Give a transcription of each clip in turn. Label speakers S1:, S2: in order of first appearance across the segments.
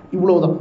S1: இவ்வளவுதான்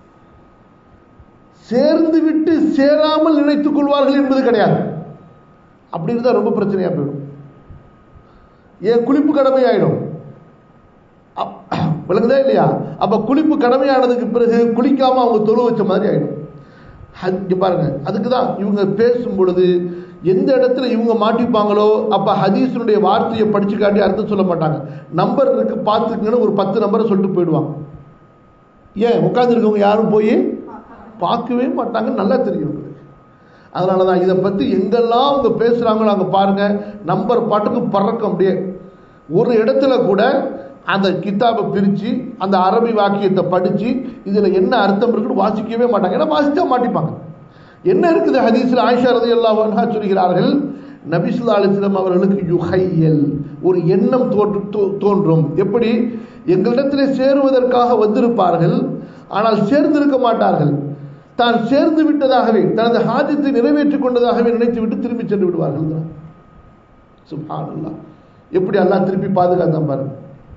S1: சேர்ந்து விட்டு சேராமல் நினைத்துக் கொள்வார்கள் என்பது கிடையாது அப்படி இருந்தா ரொம்ப பிரச்சனையா போயிடும் ஏன் குளிப்பு கடமையாயிடும் அப்- விளங்குதா இல்லையா அப்ப குளிப்பு கடமையானதுக்கு பிறகு குளிக்காம அவங்க தொழு வச்ச மாதிரி ஆயிடும் ஹத்- இங்க பாருங்க அதுக்கு தான் இவங்க பேசும் பொழுது எந்த இடத்துல இவங்க மாட்டிப்பாங்களோ அப்ப ஹதீஸினுடைய வார்த்தையை படிச்சு காட்டி அர்த்தம் சொல்ல மாட்டாங்க நம்பர் இருக்கு பார்த்துக்கங்கன்னு ஒரு பத்து நம்பரை சொல்லிட்டு போயிடுவாங்க ஏன் உட்காந்துருக்கவங்க யாரும் போய் பார்க்கவே மாட்டாங்க நல்லா தெரியும் உங்களுக்கு அதனால தான் இதை பற்றி எங்கெல்லாம் அவங்க பேசுகிறாங்களோ அங்கே பாருங்க நம்பர் பாட்டுக்கு பறக்கும் அப்படியே ஒரு இடத்துல கூட அந்த கித்தாபை பிரித்து அந்த அரபி வாக்கியத்தை படித்து இதில் என்ன அர்த்தம் இருக்குன்னு வாசிக்கவே மாட்டாங்க ஏன்னா வாசிச்சா மாட்டிப்பாங்க என்ன இருக்குது ஹதீஸில் ஆயிஷா ரதி அல்லாஹ் சொல்கிறார்கள் நபிசுல்லா அலிஸ்லாம் அவர்களுக்கு யுஹையல் ஒரு எண்ணம் தோற்று தோ- தோன்றும் எப்படி எங்களிடத்திலே சேருவதற்காக வந்திருப்பார்கள் ஆனால் சேர்ந்திருக்க மாட்டார்கள் தான் சேர்ந்து விட்டதாகவே தனது ஹாஜத்தை நிறைவேற்றிக் கொண்டதாகவே நினைத்து விட்டு திரும்பி சென்று விடுவார்கள் சுப்ஹானல்லாஹ் எப்படி அல்லாஹ் திருப்பி பாதுகாத்தான் பாருங்க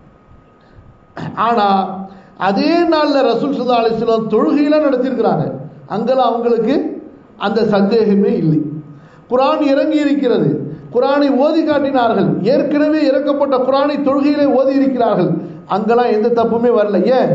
S1: ஆனா அதே நாள்ல ரசூல் சுல்லா அலிஸ்லாம் தொழுகையெல்லாம் நடத்தியிருக்கிறாங்க அங்கெல்லாம் அவங்களுக்கு அந்த சந்தேகமே இல்லை குரான் இறங்கி இருக்கிறது குரானை ஓதி காட்டினார்கள் ஏற்கனவே இறக்கப்பட்ட குரானை தொழுகையிலே ஓதி இருக்கிறார்கள் அங்கெல்லாம் எந்த தப்புமே வரல ஏன்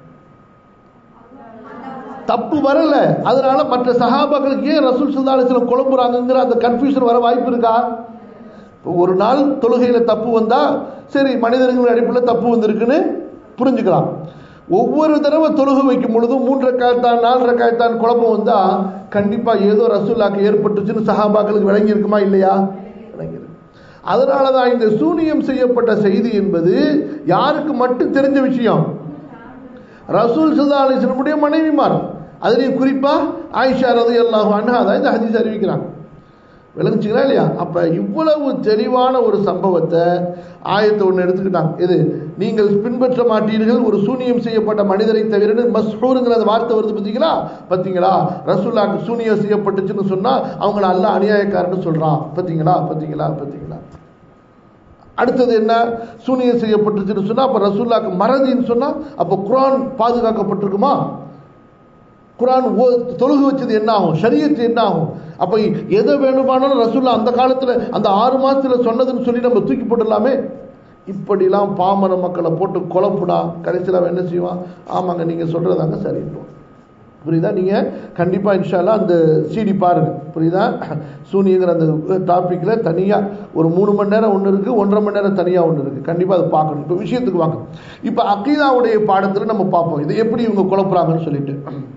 S1: தப்பு வரல அதனால மற்ற சகாபாக்களுக்கு ஏன் ரசூல் சுல்லா அலிஸ்லாம் குழம்புறாங்கங்கிற அந்த கன்ஃபியூஷன் வர வாய்ப்பு இருக்கா இப்போ ஒரு நாள் தொழுகையில தப்பு வந்தா சரி மனிதர்கள் அடிப்பில் தப்பு வந்திருக்குன்னு புரிஞ்சுக்கலாம் ஒவ்வொரு தடவை தொழுகை வைக்கும் பொழுதும் மூன்று காய்த்தான் நாலு காய்த்தான் குழப்பம் வந்தா கண்டிப்பா ஏதோ ரசூல்லாக்கு ஏற்பட்டுச்சுன்னு சஹாபாக்களுக்கு விளங்கி இருக்குமா இல்லையா விளங்கியிருக்கு அதனால தான் இந்த சூனியம் செய்யப்பட்ட செய்தி என்பது யாருக்கு மட்டும் தெரிஞ்ச விஷயம் ரசூல் சுல்லா அலிஸ்லமுடைய மனைவிமார் அதுலேயும் குறிப்பா ஆயிஷா ரதி அல்லாஹு அன்ஹா தான் இந்த ஹதீஸ் அறிவிக்கிறாங்க விளங்குச்சுங்களா இல்லையா அப்ப இவ்வளவு தெளிவான ஒரு சம்பவத்தை ஆயத்தை ஒன்று எடுத்துக்கிட்டாங்க இது நீங்கள் பின்பற்ற மாட்டீர்கள் ஒரு சூனியம் செய்யப்பட்ட மனிதரை தவிர மஸ்ஹூருங்கிற அந்த வார்த்தை வருது பார்த்தீங்களா பார்த்தீங்களா ரசூல்லாக்கு சூனியம் செய்யப்பட்டுச்சுன்னு சொன்னா அவங்கள அல்ல அநியாயக்காரன்னு சொல்றான் பார்த்தீங்களா பார்த்தீங்களா பார்த்தீங்களா அடுத்தது என்ன சூனியம் செய்யப்பட்டுச்சுன்னு சொன்னா அப்ப ரசூல்லாக்கு மறதின்னு சொன்னா அப்ப குரான் பாதுகாக்கப்பட்டிருக்குமா குரான் ஓ- தொழுகு வச்சது என்ன ஆகும் ஷரியத்து என்ன ஆகும் அப்ப எதை வேணுமானாலும் ரசூல்லா அந்த காலத்துல அந்த ஆறு மாசத்துல சொன்னதுன்னு சொல்லி நம்ம தூக்கி போட்டுடலாமே இப்படிலாம் பாமர மக்களை போட்டு குழப்புனா கடைசியில் அவன் என்ன செய்வான் ஆமாங்க நீங்க சொல்றதாங்க சரின்னு புரியுதா நீங்க கண்டிப்பா இன்ஷால்லா அந்த சிடி பாருங்க புரியுதா சூனியங்கிற அந்த டாபிக்ல தனியா ஒரு மூணு மணி நேரம் ஒன்று இருக்கு ஒன்றரை மணி நேரம் தனியா ஒன்று இருக்கு கண்டிப்பா அதை பார்க்கணும் இப்போ விஷயத்துக்கு வாங்க இப்போ அக்கீதாவுடைய பாடத்துல நம்ம பார்ப்போம் இதை எப்படி இவங்க குழப்புறாங்கன்னு சொல்லிட்டு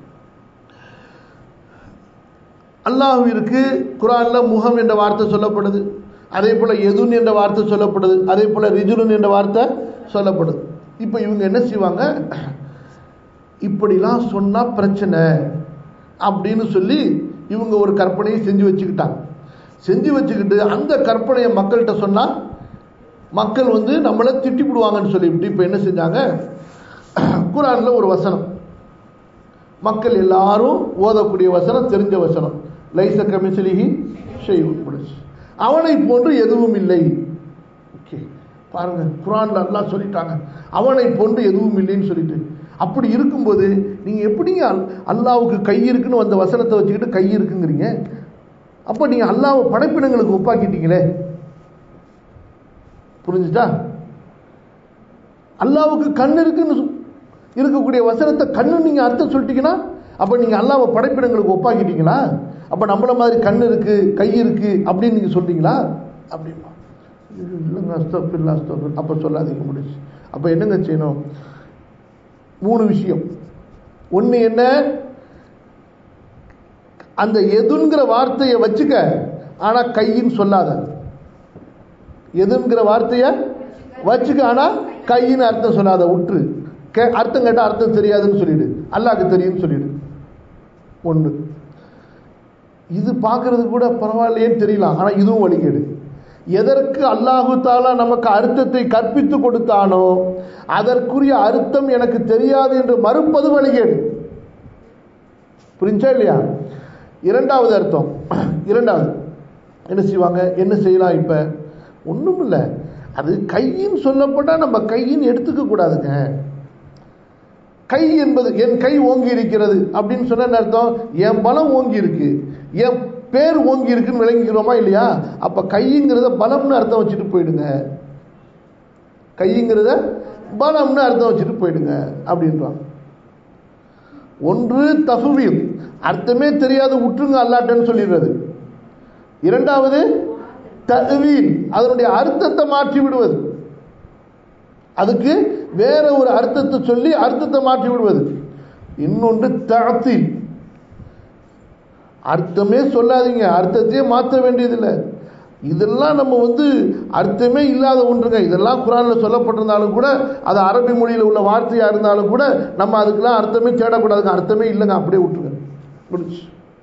S1: அல்லாஹுவிற்கு குரான்ல முகம் என்ற வார்த்தை சொல்லப்படுது அதே போல எதுன் என்ற வார்த்தை சொல்லப்படுது அதே போல ரிஜுலுன் என்ற வார்த்தை சொல்லப்படுது இப்போ இவங்க என்ன செய்வாங்க இப்படிலாம் சொன்னா பிரச்சனை அப்படின்னு சொல்லி இவங்க ஒரு கற்பனையை செஞ்சு வச்சுக்கிட்டாங்க செஞ்சு வச்சுக்கிட்டு அந்த கற்பனையை மக்கள்கிட்ட சொன்னா மக்கள் வந்து நம்மளை திட்டி விடுவாங்கன்னு சொல்லிவிட்டு இப்போ என்ன செஞ்சாங்க குரான்ல ஒரு வசனம் மக்கள் எல்லாரும் ஓதக்கூடிய வசனம் தெரிஞ்ச வசனம் லைச கமிசலிஹி ஷெய்வுன் முடிச்சு அவனை போன்று எதுவும் இல்லை ஓகே பாருங்க குரான்ல அல்லாஹ் சொல்லிட்டாங்க அவனை போன்று எதுவும் இல்லைன்னு சொல்லிட்டு அப்படி இருக்கும்போது நீங்க எப்படிங்க அல்- அல்லாஹ்வுக்கு கை இருக்குன்னு வந்த வசனத்தை வச்சுக்கிட்டு கை இருக்குங்கிறீங்க அப்ப நீங்க அல்லாஹ்வை படைப்பினங்களுக்கு ஒப்பாக்கிட்டீங்களே புரிஞ்சுட்டா அல்லாவுக்கு கண் இருக்குன்னு சொ- இருக்கக்கூடிய வசனத்தை கண்ணு நீங்க அர்த்தம் சொல்லிட்டீங்கன்னா அப்ப நீங்க அல்லாவை படைப்பிடங்களுக்கு ஒப்பாக்கிட்டீங்களா அப்ப நம்மள மாதிரி கண் இருக்கு கை இருக்கு அப்படின்னு நீங்க சொல்றீங்களா அப்படிமா இது இல்லைங்க அஸ்தபில்லா அஸ்தபில் அப்ப சொல்லாதீங்க முடிச்சு அப்ப என்னங்க செய்யணும் மூணு விஷயம் ஒண்ணு என்ன அந்த எதுங்கிற வார்த்தையை வச்சுக்க ஆனா கையின்னு சொல்லாத எதுங்கிற வார்த்தைய வச்சுக்க ஆனா கையின்னு அர்த்தம் சொல்லாத விட்டுரு கே அர்த்தம் கேட்டா அர்த்தம் தெரியாதுன்னு சொல்லிடு அல்லாஹ்க்கு தெரியும்னு சொல்லிடு ஒண்ணு இது பார்க்கறது கூட பரவாயில்லையேன்னு தெரியலாம் ஆனா இதுவும் வழிகேடு எதற்கு அல்லாஹு தாலா நமக்கு அர்த்தத்தை கற்பித்து கொடுத்தானோ அதற்குரிய அர்த்தம் எனக்கு தெரியாது என்று மறுப்பது வழிகேடு புரிஞ்சா இல்லையா இரண்டாவது அர்த்தம் இரண்டாவது என்ன செய்வாங்க என்ன செய்யலாம் இப்ப ஒண்ணும் இல்ல அது கையின் சொல்லப்பட்டா நம்ம கையின் எடுத்துக்க கூடாதுங்க கை என்பது என் கை ஓங்கி இருக்கிறது அப்படின்னு சொன்ன என்ன அர்த்தம் என் பலம் ஓங்கி இருக்கு என் பேர் ஓங்கி இருக்குன்னு விளங்கிக்கிறோமா இல்லையா அப்ப கைங்கிறத பலம்னு அர்த்தம் வச்சுட்டு போயிடுங்க கைங்கிறத பலம்னு அர்த்தம் வச்சுட்டு போயிடுங்க அப்படின்றான் ஒன்று தஃபீல் அர்த்தமே தெரியாத உற்றுங்க அல்லாட்டன்னு சொல்லிடுறது இரண்டாவது தவீல் அதனுடைய அர்த்தத்தை மாற்றி விடுவது அதுக்கு வேற ஒரு அர்த்தத்தை சொல்லி அர்த்தத்தை மாற்றி விடுவது இன்னொன்று தஅத்தில் அர்த்தமே சொல்லாதீங்க அர்த்தத்தையே மாற்ற வேண்டியதில்லை இதெல்லாம் நம்ம வந்து அர்த்தமே இல்லாத ஒன்றுங்க இதெல்லாம் குரான்ல சொல்லப்பட்டிருந்தாலும் கூட அது அரபி மொழியில் உள்ள வார்த்தையா இருந்தாலும் கூட நம்ம அதுக்கெல்லாம் அர்த்தமே தேடக்கூடாதுங்க அர்த்தமே இல்லைங்க அப்படியே விட்டுருங்க முடிச்சு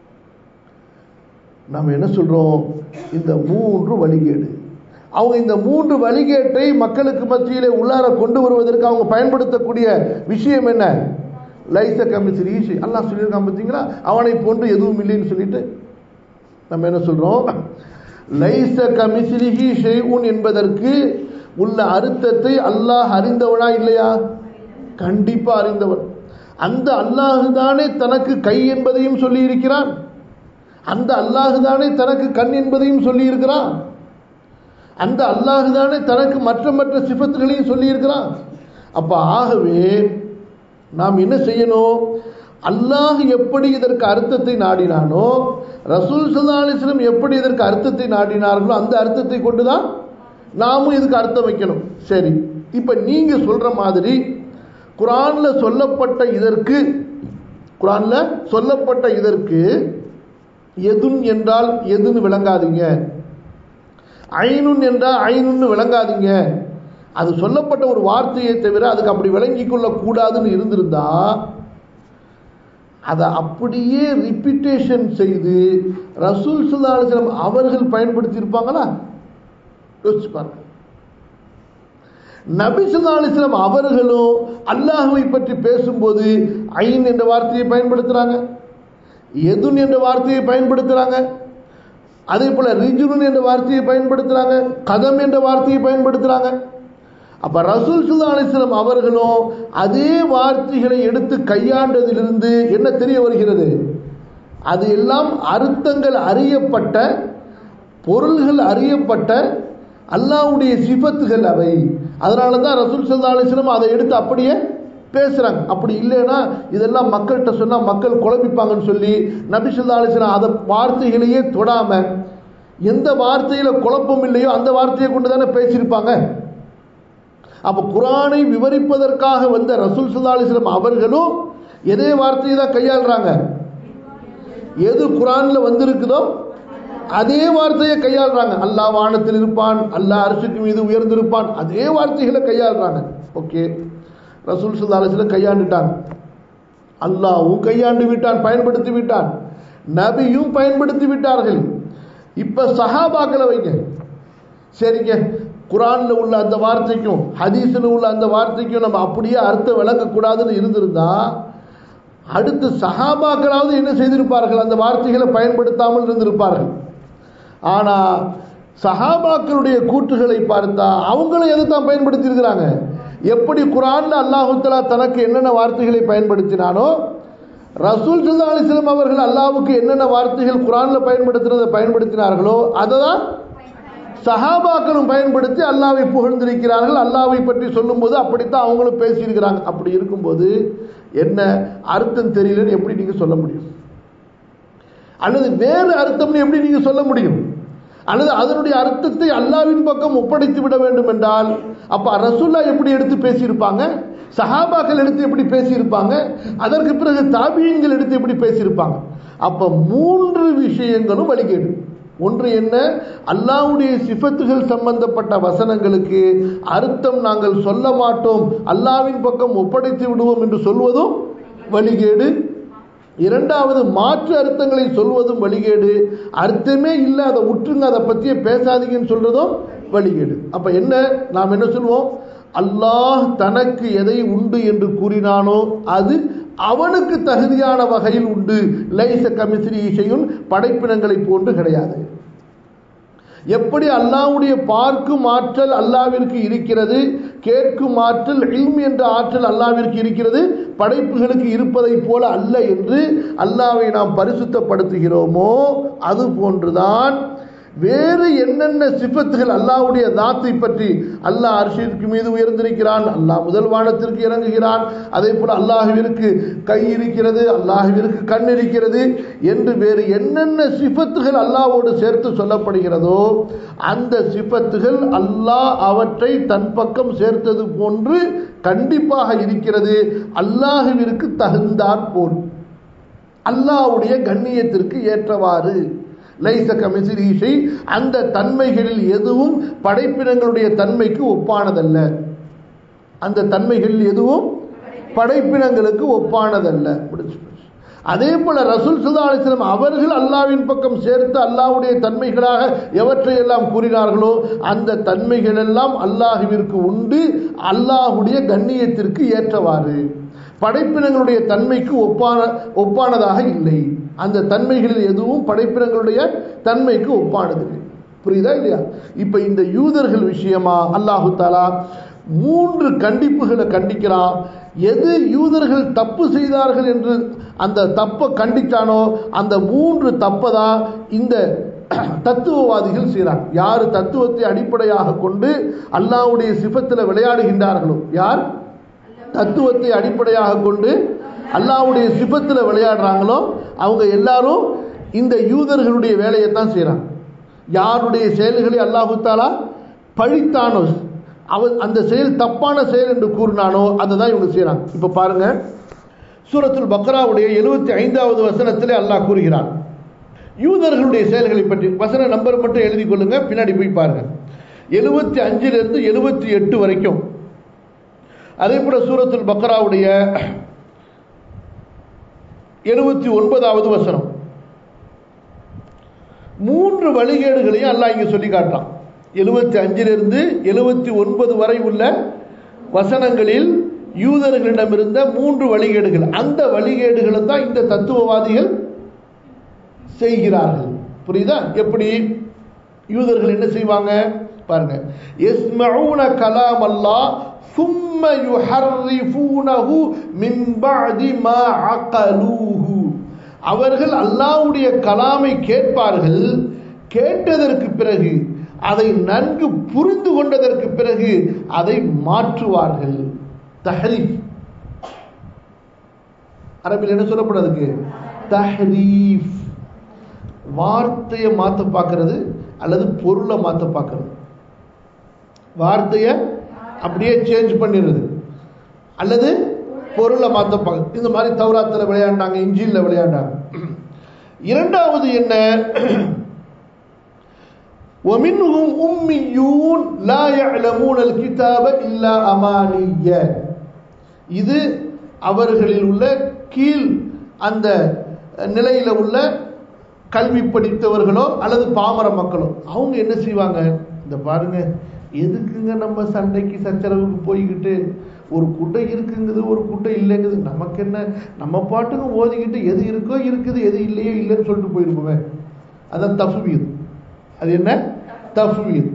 S1: நம்ம என்ன சொல்றோம் இந்த மூன்று வழிகேடு அவங்க இந்த மூன்று வழிகேட்டை மக்களுக்கு மத்தியிலே உள்ளார கொண்டு வருவதற்கு அவங்க பயன்படுத்தக்கூடிய விஷயம் என்ன லைச கமிசிரி அல்லாஹ் சொல்லியிருக்கான் பார்த்தீங்களா அவனை போன்று எதுவும் இல்லைன்னு சொல்லிட்டு நம்ம என்ன சொல்றோம் லைச கமிசிலிஹி ஷெய்உன் என்பதற்கு உள்ள அர்த்தத்தை அல்லாஹ் அறிந்தவனா இல்லையா கண்டிப்பா அறிந்தவன் அந்த அல்லாஹு தானே தனக்கு கை என்பதையும் சொல்லி இருக்கிறான் அந்த அல்லாஹு தானே தனக்கு கண் என்பதையும் சொல்லி இருக்கிறான் அந்த அல்லாஹு தானே தனக்கு மற்ற மற்ற சிபத்துகளையும் சொல்லி இருக்கிறான் அப்ப ஆகவே நாம் என்ன செய்யணும் அல்லாஹ் எப்படி இதற்கு அர்த்தத்தை நாடினானோ ரசூல் சல்லாஸ்லம் எப்படி இதற்கு அர்த்தத்தை நாடினார்களோ அந்த அர்த்தத்தை கொண்டுதான் நாமும் இதுக்கு அர்த்தம் வைக்கணும் சரி இப்ப நீங்க சொல்ற மாதிரி குரான்ல சொல்லப்பட்ட இதற்கு குரான்ல சொல்லப்பட்ட இதற்கு எதுன் என்றால் எதுன்னு விளங்காதீங்க ஐனுன் என்றால் ஐனுன்னு விளங்காதீங்க அது சொல்லப்பட்ட ஒரு வார்த்தையை தவிர அதுக்கு அப்படி விளங்கிக் கொள்ளக்கூடாதுன்னு இருந்திருந்தா அதை அப்படியே ரிப்பீட்டேஷன் செய்து ரசூல் சுல்லா அலிஸ்லாம் அவர்கள் பயன்படுத்தி இருப்பாங்களா யோசிச்சு பாருங்க நபி சுல்லா அலிஸ்லாம் அவர்களும் அல்லாஹுவை பற்றி பேசும்போது ஐன் என்ற வார்த்தையை பயன்படுத்துறாங்க எதுன் என்ற வார்த்தையை பயன்படுத்துறாங்க அதே போல ரிஜுன் என்ற வார்த்தையை பயன்படுத்துறாங்க கதம் என்ற வார்த்தையை பயன்படுத்துறாங்க அப்ப ரசூல் சுல்லா அலிஸ்லாம் அவர்களும் அதே வார்த்தைகளை எடுத்து கையாண்டதிலிருந்து என்ன தெரிய வருகிறது அது எல்லாம் அர்த்தங்கள் அறியப்பட்ட பொருள்கள் அறியப்பட்ட அல்லாவுடைய சிபத்துகள் அவை அதனால தான் ரசூல் சல்லா அலிஸ்லாம் அதை எடுத்து அப்படியே பேசுறாங்க அப்படி இல்லைன்னா இதெல்லாம் மக்கள்கிட்ட சொன்னா மக்கள் குழப்பிப்பாங்கன்னு சொல்லி நபி சொல்லா அலிஸ்லாம் அதை வார்த்தைகளையே தொடாம எந்த வார்த்தையில குழப்பம் இல்லையோ அந்த வார்த்தையை கொண்டு தானே பேசியிருப்பாங்க அப்ப குரானை விவரிப்பதற்காக வந்த ரசூல் சல்லா அலிஸ்லாம் அவர்களும் எதே வார்த்தையை தான் கையாளுறாங்க எது குரான்ல வந்திருக்குதோ அதே வார்த்தையை கையாளுறாங்க அல்லாஹ் வானத்தில் இருப்பான் அல்லாஹ் அரசுக்கு மீது உயர்ந்திருப்பான் அதே வார்த்தைகளை கையாளுறாங்க ஓகே ரசூல் சுல்லா அலிஸ்லாம் கையாண்டுட்டாங்க அல்லாவும் கையாண்டு விட்டான் பயன்படுத்தி விட்டான் நபியும் பயன்படுத்தி விட்டார்கள் இப்ப சஹாபாக்களை வைங்க சரிங்க குரான்ல உள்ள அந்த வார்த்தைக்கும் ஹதீஸ்ல உள்ள அந்த வார்த்தைக்கும் நம்ம அப்படியே அர்த்தம் விளங்கக்கூடாதுன்னு இருந்திருந்தா அடுத்து சஹாபாக்களாவது என்ன செய்திருப்பார்கள் அந்த வார்த்தைகளை பயன்படுத்தாமல் இருந்திருப்பார்கள் ஆனா சஹாபாக்களுடைய கூற்றுகளை பார்த்தா அவங்களும் எதை தான் பயன்படுத்தி இருக்கிறாங்க எப்படி குரான்ல அல்லாஹுத்தலா தனக்கு என்னென்ன வார்த்தைகளை பயன்படுத்தினானோ ரசூல் சல்லா அலிஸ்லாம் அவர்கள் அல்லாவுக்கு என்னென்ன வார்த்தைகள் குரான்ல பயன்படுத்துறதை பயன்படுத்தினார்களோ அதை தான் சஹாபாக்களும் பயன்படுத்தி அல்லாவை புகழ்ந்திருக்கிறார்கள் அல்லாவை பற்றி சொல்லும்போது அப்படித்தான் அவங்களும் பேசியிருக்கிறாங்க அப்படி இருக்கும்போது என்ன அர்த்தம் தெரியலன்னு எப்படி நீங்க சொல்ல முடியும் அல்லது வேறு அர்த்தம்னு எப்படி நீங்க சொல்ல முடியும் அல்லது அதனுடைய அர்த்தத்தை அல்லாவின் பக்கம் ஒப்படைத்து விட வேண்டும் என்றால் அப்ப ரசுல்லா எப்படி எடுத்து பேசியிருப்பாங்க சஹாபாக்கள் எடுத்து எப்படி பேசியிருப்பாங்க அதற்கு பிறகு தாபியன்கள் எடுத்து எப்படி பேசியிருப்பாங்க அப்ப மூன்று விஷயங்களும் வழிகேடு ஒன்று என்ன அல்லாவுடைய சிஃபத்துகள் சம்பந்தப்பட்ட வசனங்களுக்கு அர்த்தம் நாங்கள் சொல்ல மாட்டோம் அல்லாவின் பக்கம் ஒப்படைத்து விடுவோம் என்று சொல்வதும் வழிகேடு இரண்டாவது மாற்று அர்த்தங்களை சொல்வதும் வழிகேடு அர்த்தமே இல்லை அதை உற்றுங்க அதை பற்றியே பேசாதீங்கன்னு சொல்றதும் வழிகேடு அப்ப என்ன நாம் என்ன சொல்வோம் அல்லாஹ் தனக்கு எதை உண்டு என்று கூறினானோ அது அவனுக்கு தகுதியான வகையில் உண்டு லைச கமிஸ்ரி இசையும் படைப்பினங்களை போன்று கிடையாது எப்படி அல்லாஹ்வுடைய பார்க்கும் ஆற்றல் அல்லாவிற்கு இருக்கிறது கேட்கும் ஆற்றல் இல்ம் என்ற ஆற்றல் அல்லாவிற்கு இருக்கிறது படைப்புகளுக்கு இருப்பதை போல அல்ல என்று அல்லாவை நாம் பரிசுத்தப்படுத்துகிறோமோ அது போன்றுதான் வேறு என்னென்ன சிபத்துகள் அல்லாஹ்வுடைய தாத்தை பற்றி அல்லாஹ் அரிசிற்கு மீது உயர்ந்திருக்கிறான் அல்லாஹ் முதல் வானத்திற்கு இறங்குகிறான் அதே போல அல்லாஹ்விற்கு கை இருக்கிறது அல்லாஹ்விற்கு கண் இருக்கிறது என்று வேறு என்னென்ன சிபத்துகள் அல்லாஹ்வோடு சேர்த்து சொல்லப்படுகிறதோ அந்த சிபத்துகள் அல்லாஹ் அவற்றை தன் பக்கம் சேர்த்தது போன்று கண்டிப்பாக இருக்கிறது அல்லாஹ்விற்கு தகுந்தாற் போல் அல்லாஹ்வுடைய கண்ணியத்திற்கு ஏற்றவாறு லைச கமிசிரீஷை அந்த தன்மைகளில் எதுவும் படைப்பினங்களுடைய தன்மைக்கு ஒப்பானதல்ல அந்த தன்மைகளில் எதுவும் படைப்பினங்களுக்கு ஒப்பானதல்ல முடிச்சு போச்சு. அதே போல ரசூல் சுல்லா அலிஸ்லாம் அவர்கள் அல்லாவின் பக்கம் சேர்த்து அல்லாஹ்வுடைய தன்மைகளாக எவற்றையெல்லாம் கூறினார்களோ அந்த தன்மைகள் எல்லாம் அல்லாஹுவிற்கு உண்டு அல்லாஹுடைய கண்ணியத்திற்கு ஏற்றவாறு படைப்பினங்களுடைய தன்மைக்கு ஒப்பான ஒப்பானதாக இல்லை அந்த தன்மைகளில் எதுவும் படைப்பினங்களுடைய தன்மைக்கு ஒப்பானது இல்லை புரியுதா இல்லையா இப்ப இந்த யூதர்கள் விஷயமா அல்லாஹு தாலா மூன்று கண்டிப்புகளை கண்டிக்கிறான் எது யூதர்கள் தப்பு செய்தார்கள் என்று அந்த தப்பை கண்டிச்சானோ அந்த மூன்று தப்பை தான் இந்த தத்துவவாதிகள் செய்கிறார் யார் தத்துவத்தை அடிப்படையாக கொண்டு அல்லாஹ்வுடைய சிபத்தில் விளையாடுகின்றார்களோ யார் தத்துவத்தை அடிப்படையாக கொண்டு அல்லாஹ்வுடைய சிபத்தில் விளையாடுறாங்களோ அவங்க எல்லாரும் இந்த யூதர்களுடைய வேலையை தான் செய்கிறாங்க யாருடைய செயல்களை அல்லாஹு தாலா பழித்தானோ அவன் அந்த செயல் தப்பான செயல் என்று கூறினானோ அதை தான் இவங்க செய்கிறாங்க இப்போ பாருங்க சூரத்துல் பக்ராவுடைய எழுபத்தி ஐந்தாவது வசனத்திலே அல்லாஹ் கூறுகிறான் யூதர்களுடைய செயல்களை பற்றி வசன நம்பர் மட்டும் எழுதி கொள்ளுங்க பின்னாடி போய் பாருங்க எழுபத்தி அஞ்சிலிருந்து எழுபத்தி எட்டு வரைக்கும் அதே போல சூரத்துல் பக்ராவுடைய எழுபத்தி ஒன்பதாவது வசனம் மூன்று வழிகேடுகளையும் அல்லாஹ் இங்க சொல்லி காட்டுறான் எழுபத்தி அஞ்சிலிருந்து எழுபத்தி ஒன்பது வரை உள்ள வசனங்களில் யூதர்களிடமிருந்த மூன்று வழிகேடுகள் அந்த வழிகேடுகளை தான் இந்த தத்துவவாதிகள் செய்கிறார்கள் புரியுதா எப்படி யூதர்கள் என்ன செய்வாங்க பாருங்க எஸ்மஊன கலாம் அல்லாஹ் ثم يحرفونه من بعد ما عقلوه அவர்கள் அல்லாஹ்வுடைய கலாமை கேட்பார்கள் கேட்டதற்கு பிறகு அதை நன்கு புரிந்து கொண்டதற்கு பிறகு அதை மாற்றுவார்கள் தஹரீஃப் அரபில் என்ன சொல்லப்படுறதுக்கு தஹரீஃப் வார்த்தையை மாத்த பார்க்கறது அல்லது பொருளை மாத்த பார்க்கறது வார்த்தையை அப்படியே சேஞ்ச் பண்ணிடுறது அல்லது பொருளை மாத்த பார்க்க இந்த மாதிரி தௌராத்தில் விளையாண்டாங்க இஞ்சில்ல விளையாண்டாங்க இரண்டாவது என்ன ومنهم أميون لا يعلمون الكتاب إلا أمانية இது அவர்களில் உள்ள கீழ் அந்த நிலையில உள்ள கல்வி படித்தவர்களோ அல்லது பாமர மக்களோ அவங்க என்ன செய்வாங்க இந்த பாருங்க எதுக்குங்க நம்ம சண்டைக்கு சச்சரவுக்கு போய்கிட்டு ஒரு குட்டை இருக்குங்குது ஒரு குட்டை இல்லைங்குது நமக்கு என்ன நம்ம பாட்டுக்கு ஓதிக்கிட்டு எது இருக்கோ இருக்குது எது இல்லையோ இல்லைன்னு சொல்லிட்டு போயிருப்போமே அதான் தஃபீத் அது என்ன தஃபீத்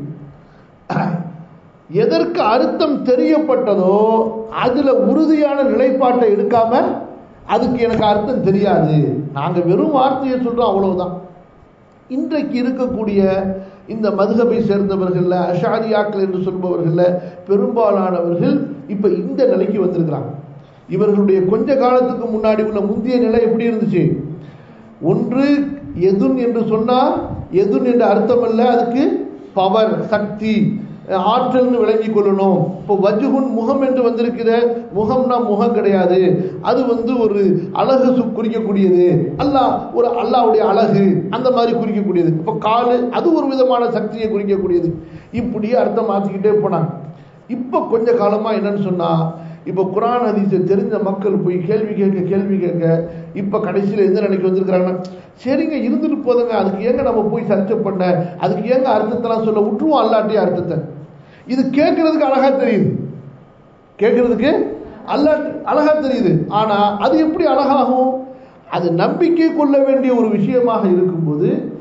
S1: எதற்கு அர்த்தம் தெரியப்பட்டதோ அதுல உறுதியான நிலைப்பாட்டை எடுக்காம அதுக்கு எனக்கு அர்த்தம் தெரியாது நாங்க வெறும் வார்த்தையை சொல்றோம் அவ்வளவுதான் இன்றைக்கு இருக்கக்கூடிய இந்த மதுகபை சேர்ந்தவர்கள்ல அஷாரியாக்கள் என்று சொல்பவர்கள்ல பெரும்பாலானவர்கள் இப்ப இந்த நிலைக்கு வந்திருக்கிறாங்க இவர்களுடைய கொஞ்ச காலத்துக்கு முன்னாடி உள்ள முந்தைய நிலை எப்படி இருந்துச்சு ஒன்று எதுன் என்று சொன்னா எதுன் என்ற அர்த்தம் அல்ல அதுக்கு பவர் சக்தி ஆற்றல்னு விளங்கி கொள்ளணும் இப்போ வஜுகுன் முகம் என்று வந்திருக்கிற முகம்னா முகம் கிடையாது அது வந்து ஒரு அழகு சு- குறிக்கக்கூடியது அல்லாஹ் ஒரு அல்லாஹ்வுடைய அழகு அந்த மாதிரி குறிக்கக்கூடியது இப்போ காலு அது ஒரு விதமான சக்தியை குறிக்கக்கூடியது இப்படியே அர்த்தம் மாற்றிக்கிட்டே போனாங்க இப்போ கொஞ்ச காலமா என்னன்னு சொன்னா இப்போ குரான் ஹதீஸை தெரிஞ்ச மக்கள் போய் கேள்வி கேட்க கேள்வி கேட்க இப்போ கடைசியில் எந்த நிலைக்கு வந்திருக்கிறாங்கன்னா சரிங்க இருந்துட்டு போதுங்க அதுக்கு ஏங்க நம்ம போய் சர்ச்சை பண்ண அதுக்கு ஏங்க அர்த்தத்தெல்லாம் சொல்ல விட்டுருவோம் அல்லாட்டிய அர்த்தத்தை இது கேட்கறதுக்கு அழகா தெரியுது கேட்கறதுக்கு அல்ல அழகா தெரியுது ஆனா அது எப்படி அழகாகும் அது நம்பிக்கை கொள்ள வேண்டிய ஒரு விஷயமாக இருக்கும்போது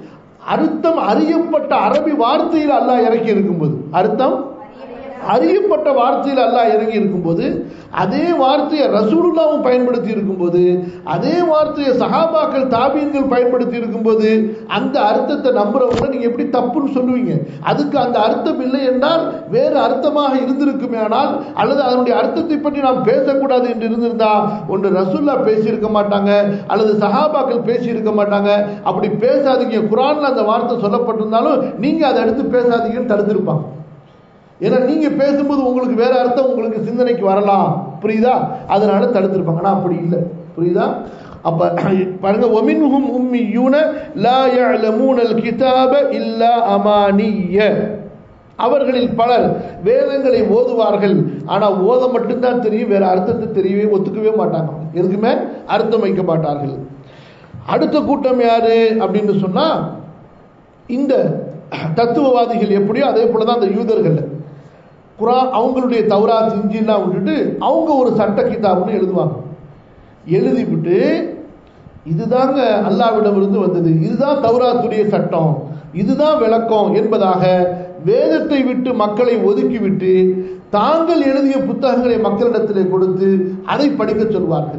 S1: அர்த்தம் அறியப்பட்ட அரபி வார்த்தையில் அல்லாஹ் இறக்கி இருக்கும்போது அர்த்தம் அறியப்பட்ட வார்த்தையில் அல்லாஹ் இறங்கி இருக்கும்போது அதே வார்த்தையை ரசூலுல்லாவும் பயன்படுத்தி இருக்கும்போது அதே வார்த்தையை சஹாபாக்கள் தாபியங்கள் பயன்படுத்தி இருக்கும்போது அந்த அர்த்தத்தை நம்புறவங்க நீங்க எப்படி தப்புன்னு சொல்லுவீங்க அதுக்கு அந்த அர்த்தம் இல்லை என்றால் வேறு அர்த்தமாக இருந்திருக்குமே ஆனால் அல்லது அதனுடைய அர்த்தத்தை பற்றி நாம் பேசக்கூடாது என்று இருந்திருந்தா ஒன்று ரசூல்லா பேசியிருக்க மாட்டாங்க அல்லது சஹாபாக்கள் பேசியிருக்க மாட்டாங்க அப்படி பேசாதீங்க குரான்ல அந்த வார்த்தை சொல்லப்பட்டிருந்தாலும் நீங்க அதை எடுத்து பேசாதீங்கன்னு தடுத்திருப்பாங்க ஏன்னா நீங்க பேசும்போது உங்களுக்கு வேற அர்த்தம் உங்களுக்கு சிந்தனைக்கு வரலாம் புரியுதா அதனால தடுத்திருப்பாங்க ஆனா அப்படி இல்லை புரியுதா அப்ப பாருங்க ஒமின்ஹும் உம்மியூன லா யஅலமூனல் கிதாப இல்லா அமானிய அவர்களில் பலர் வேதங்களை ஓதுவார்கள் ஆனா ஓத மட்டும்தான் தெரியும் வேற அர்த்தத்தை தெரியவே ஒத்துக்கவே மாட்டாங்க எதுக்குமே அர்த்தம் வைக்க மாட்டார்கள் அடுத்த கூட்டம் யாரு அப்படின்னு சொன்னா இந்த தத்துவவாதிகள் எப்படியோ அதே போலதான் அந்த யூதர்கள் குரா அவங்களுடைய தௌராத் இஞ்சிலாம் விட்டுட்டு அவங்க ஒரு சட்ட கிதாப்னு எழுதுவாங்க எழுதிவிட்டு இதுதாங்க அல்லாவிடமிருந்து வந்தது இதுதான் தௌராத்துடைய சட்டம் இதுதான் விளக்கம் என்பதாக வேதத்தை விட்டு மக்களை ஒதுக்கிவிட்டு தாங்கள் எழுதிய புத்தகங்களை மக்களிடத்திலே கொடுத்து அதை படிக்க சொல்வார்கள்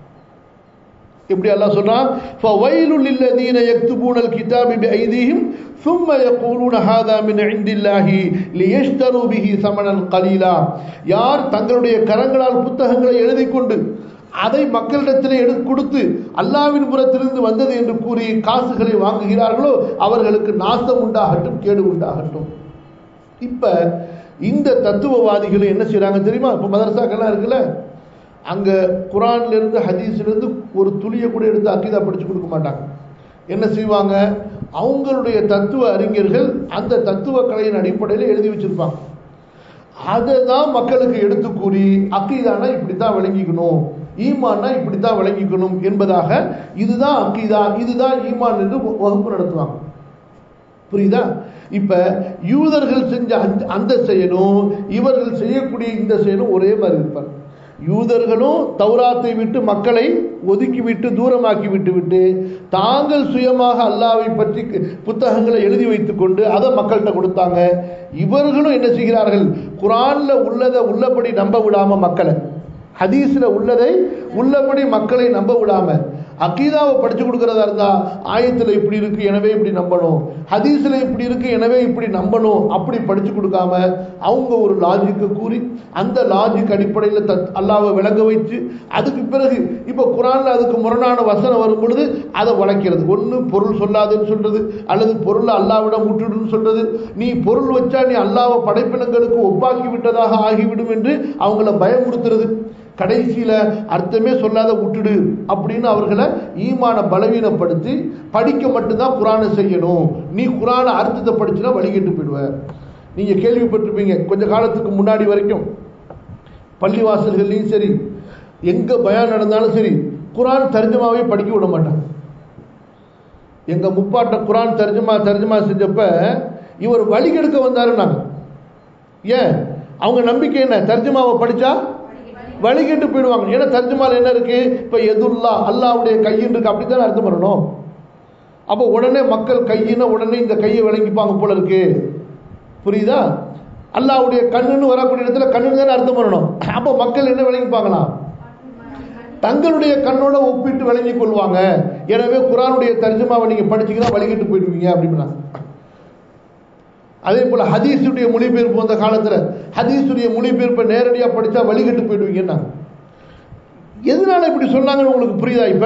S1: எப்படி அல்லாஹ் சொல்றான் فَوَيْلٌ لِلَّذِينَ يَكْتُبُونَ الْكِتَابَ بِأَيْدِيهِمْ ثُمَّ يَقُولُونَ هَذَا مِنْ عِنْدِ اللَّهِ لِيَشْتَرُوا بِهِ ثَمَنًا قَلِيلًا யார் தங்களுடைய கரங்களால் புத்தகங்களை எழுதி கொண்டு அதை மக்களிடத்திலே எடுத்து கொடுத்து அல்லாவின் புறத்திலிருந்து வந்தது என்று கூறி காசுகளை வாங்குகிறார்களோ அவர்களுக்கு நாசம் உண்டாகட்டும் கேடு உண்டாகட்டும் இப்ப இந்த தத்துவவாதிகள் என்ன செய்றாங்க தெரியுமா இப்ப மதரசாக்கள்லாம் இருக்குல்ல அங்க குரான்ல இருந்து ஹதீஸ்ல இருந்து ஒரு துளியை கூட எடுத்து அக்கீதா படிச்சு கொடுக்க மாட்டாங்க என்ன செய்வாங்க அவங்களுடைய தத்துவ அறிஞர்கள் அந்த தத்துவ கலையின் அடிப்படையில் எழுதி வச்சிருப்பாங்க அதை தான் மக்களுக்கு எடுத்து கூறி அக்கீதானா இப்படித்தான் விளங்கிக்கணும் ஈமான்னா இப்படித்தான் விளங்கிக்கணும் என்பதாக இதுதான் அக்கீதா இதுதான் ஈமான் என்று வகுப்பு நடத்துவாங்க புரியுதா இப்ப யூதர்கள் செஞ்ச அந்த- அந்த செயலும் இவர்கள் செய்யக்கூடிய இந்த செயலும் ஒரே மாதிரி இருப்பார் யூதர்களும் தௌராத்தை விட்டு மக்களை ஒதுக்கிவிட்டு தூரமாக்கி விட்டு விட்டு தாங்கள் சுயமாக அல்லாவை பற்றி புத்தகங்களை எழுதி வைத்துக் கொண்டு அதை மக்கள்கிட்ட கொடுத்தாங்க இவர்களும் என்ன செய்கிறார்கள் குரான்ல உள்ளதை உள்ளபடி நம்ப விடாம மக்களை ஹதீஸ்ல உள்ளதை உள்ளபடி மக்களை நம்ப விடாம அக்கீதாவை படிச்சு கொடுக்கறதா இருந்தா ஆயத்துல இப்படி இருக்கு எனவே இப்படி நம்பணும் ஹதீஸ்ல இப்படி இருக்கு எனவே இப்படி நம்பணும் அப்படி படிச்சு கொடுக்காம அவங்க ஒரு லாஜிக்கை கூறி அந்த லாஜிக் அடிப்படையில் தத் அல்லாவை விளங்க வச்சு அதுக்கு பிறகு இப்போ குரான்ல அதுக்கு முரணான வசனம் வரும் பொழுது அதை வளைக்கிறது ஒன்று பொருள் சொல்லாதுன்னு சொல்றது அல்லது பொருளை அல்லாவிடம் விட்டுடுன்னு சொல்றது நீ பொருள் வச்சா நீ அல்லாவை படைப்பினங்களுக்கு ஒப்பாக்கி விட்டதாக ஆகிவிடும் என்று அவங்கள பயமுறுத்துறது கடைசியில அர்த்தமே சொல்லாத விட்டுடு அப்படின்னு அவர்களை ஈமான பலவீனப்படுத்தி படிக்க மட்டும்தான் குரானை செய்யணும் நீ குரானை அர்த்தத்தை படிச்சுனா வழிகட்டு போயிடுவ நீங்க கேள்விப்பட்டிருப்பீங்க கொஞ்ச காலத்துக்கு முன்னாடி வரைக்கும் பள்ளிவாசல்கள்லையும் சரி எங்க பயான் நடந்தாலும் சரி குரான் தர்ஜமாவே படிக்க விட மாட்டாங்க எங்க முப்பாட்ட குரான் தர்ஜமா தர்ஜமா செஞ்சப்ப இவர் வழிகெடுக்க வந்தாருன்னாங்க ஏன் அவங்க நம்பிக்கை என்ன தர்ஜமாவை படிச்சா வழிகெட்டு போயிடுவாங்க ஏன்னா தர்ஜமால என்ன இருக்கு இப்ப எதுல்லா அல்லாவுடைய கையின் இருக்கு அப்படித்தானே அர்த்தம் பண்ணணும் அப்போ உடனே மக்கள் கையின உடனே இந்த கையை விளங்கிப்பாங்க போல இருக்கு புரியுதா அல்லாவுடைய கண்ணுன்னு வரக்கூடிய இடத்துல கண்ணுன்னு தானே அர்த்தம் பண்ணணும் அப்போ மக்கள் என்ன விளங்கிப்பாங்களாம் தங்களுடைய கண்ணோட ஒப்பிட்டு விளங்கிக் கொள்வாங்க எனவே குரானுடைய தர்ஜமாவை நீங்க படிச்சீங்கன்னா வழிகிட்டு போயிடுவீங்க அப்படின்னா அதே போல ஹதீஸுடைய மொழிபெயர்ப்பு வந்த காலத்துல ஹதீஸுடைய மொழிபெயர்ப்பை நேரடியா படிச்சா வழிகட்டு போயிடுவீங்கன்னா எதனால இப்படி சொன்னாங்கன்னு உங்களுக்கு புரியுதா இப்ப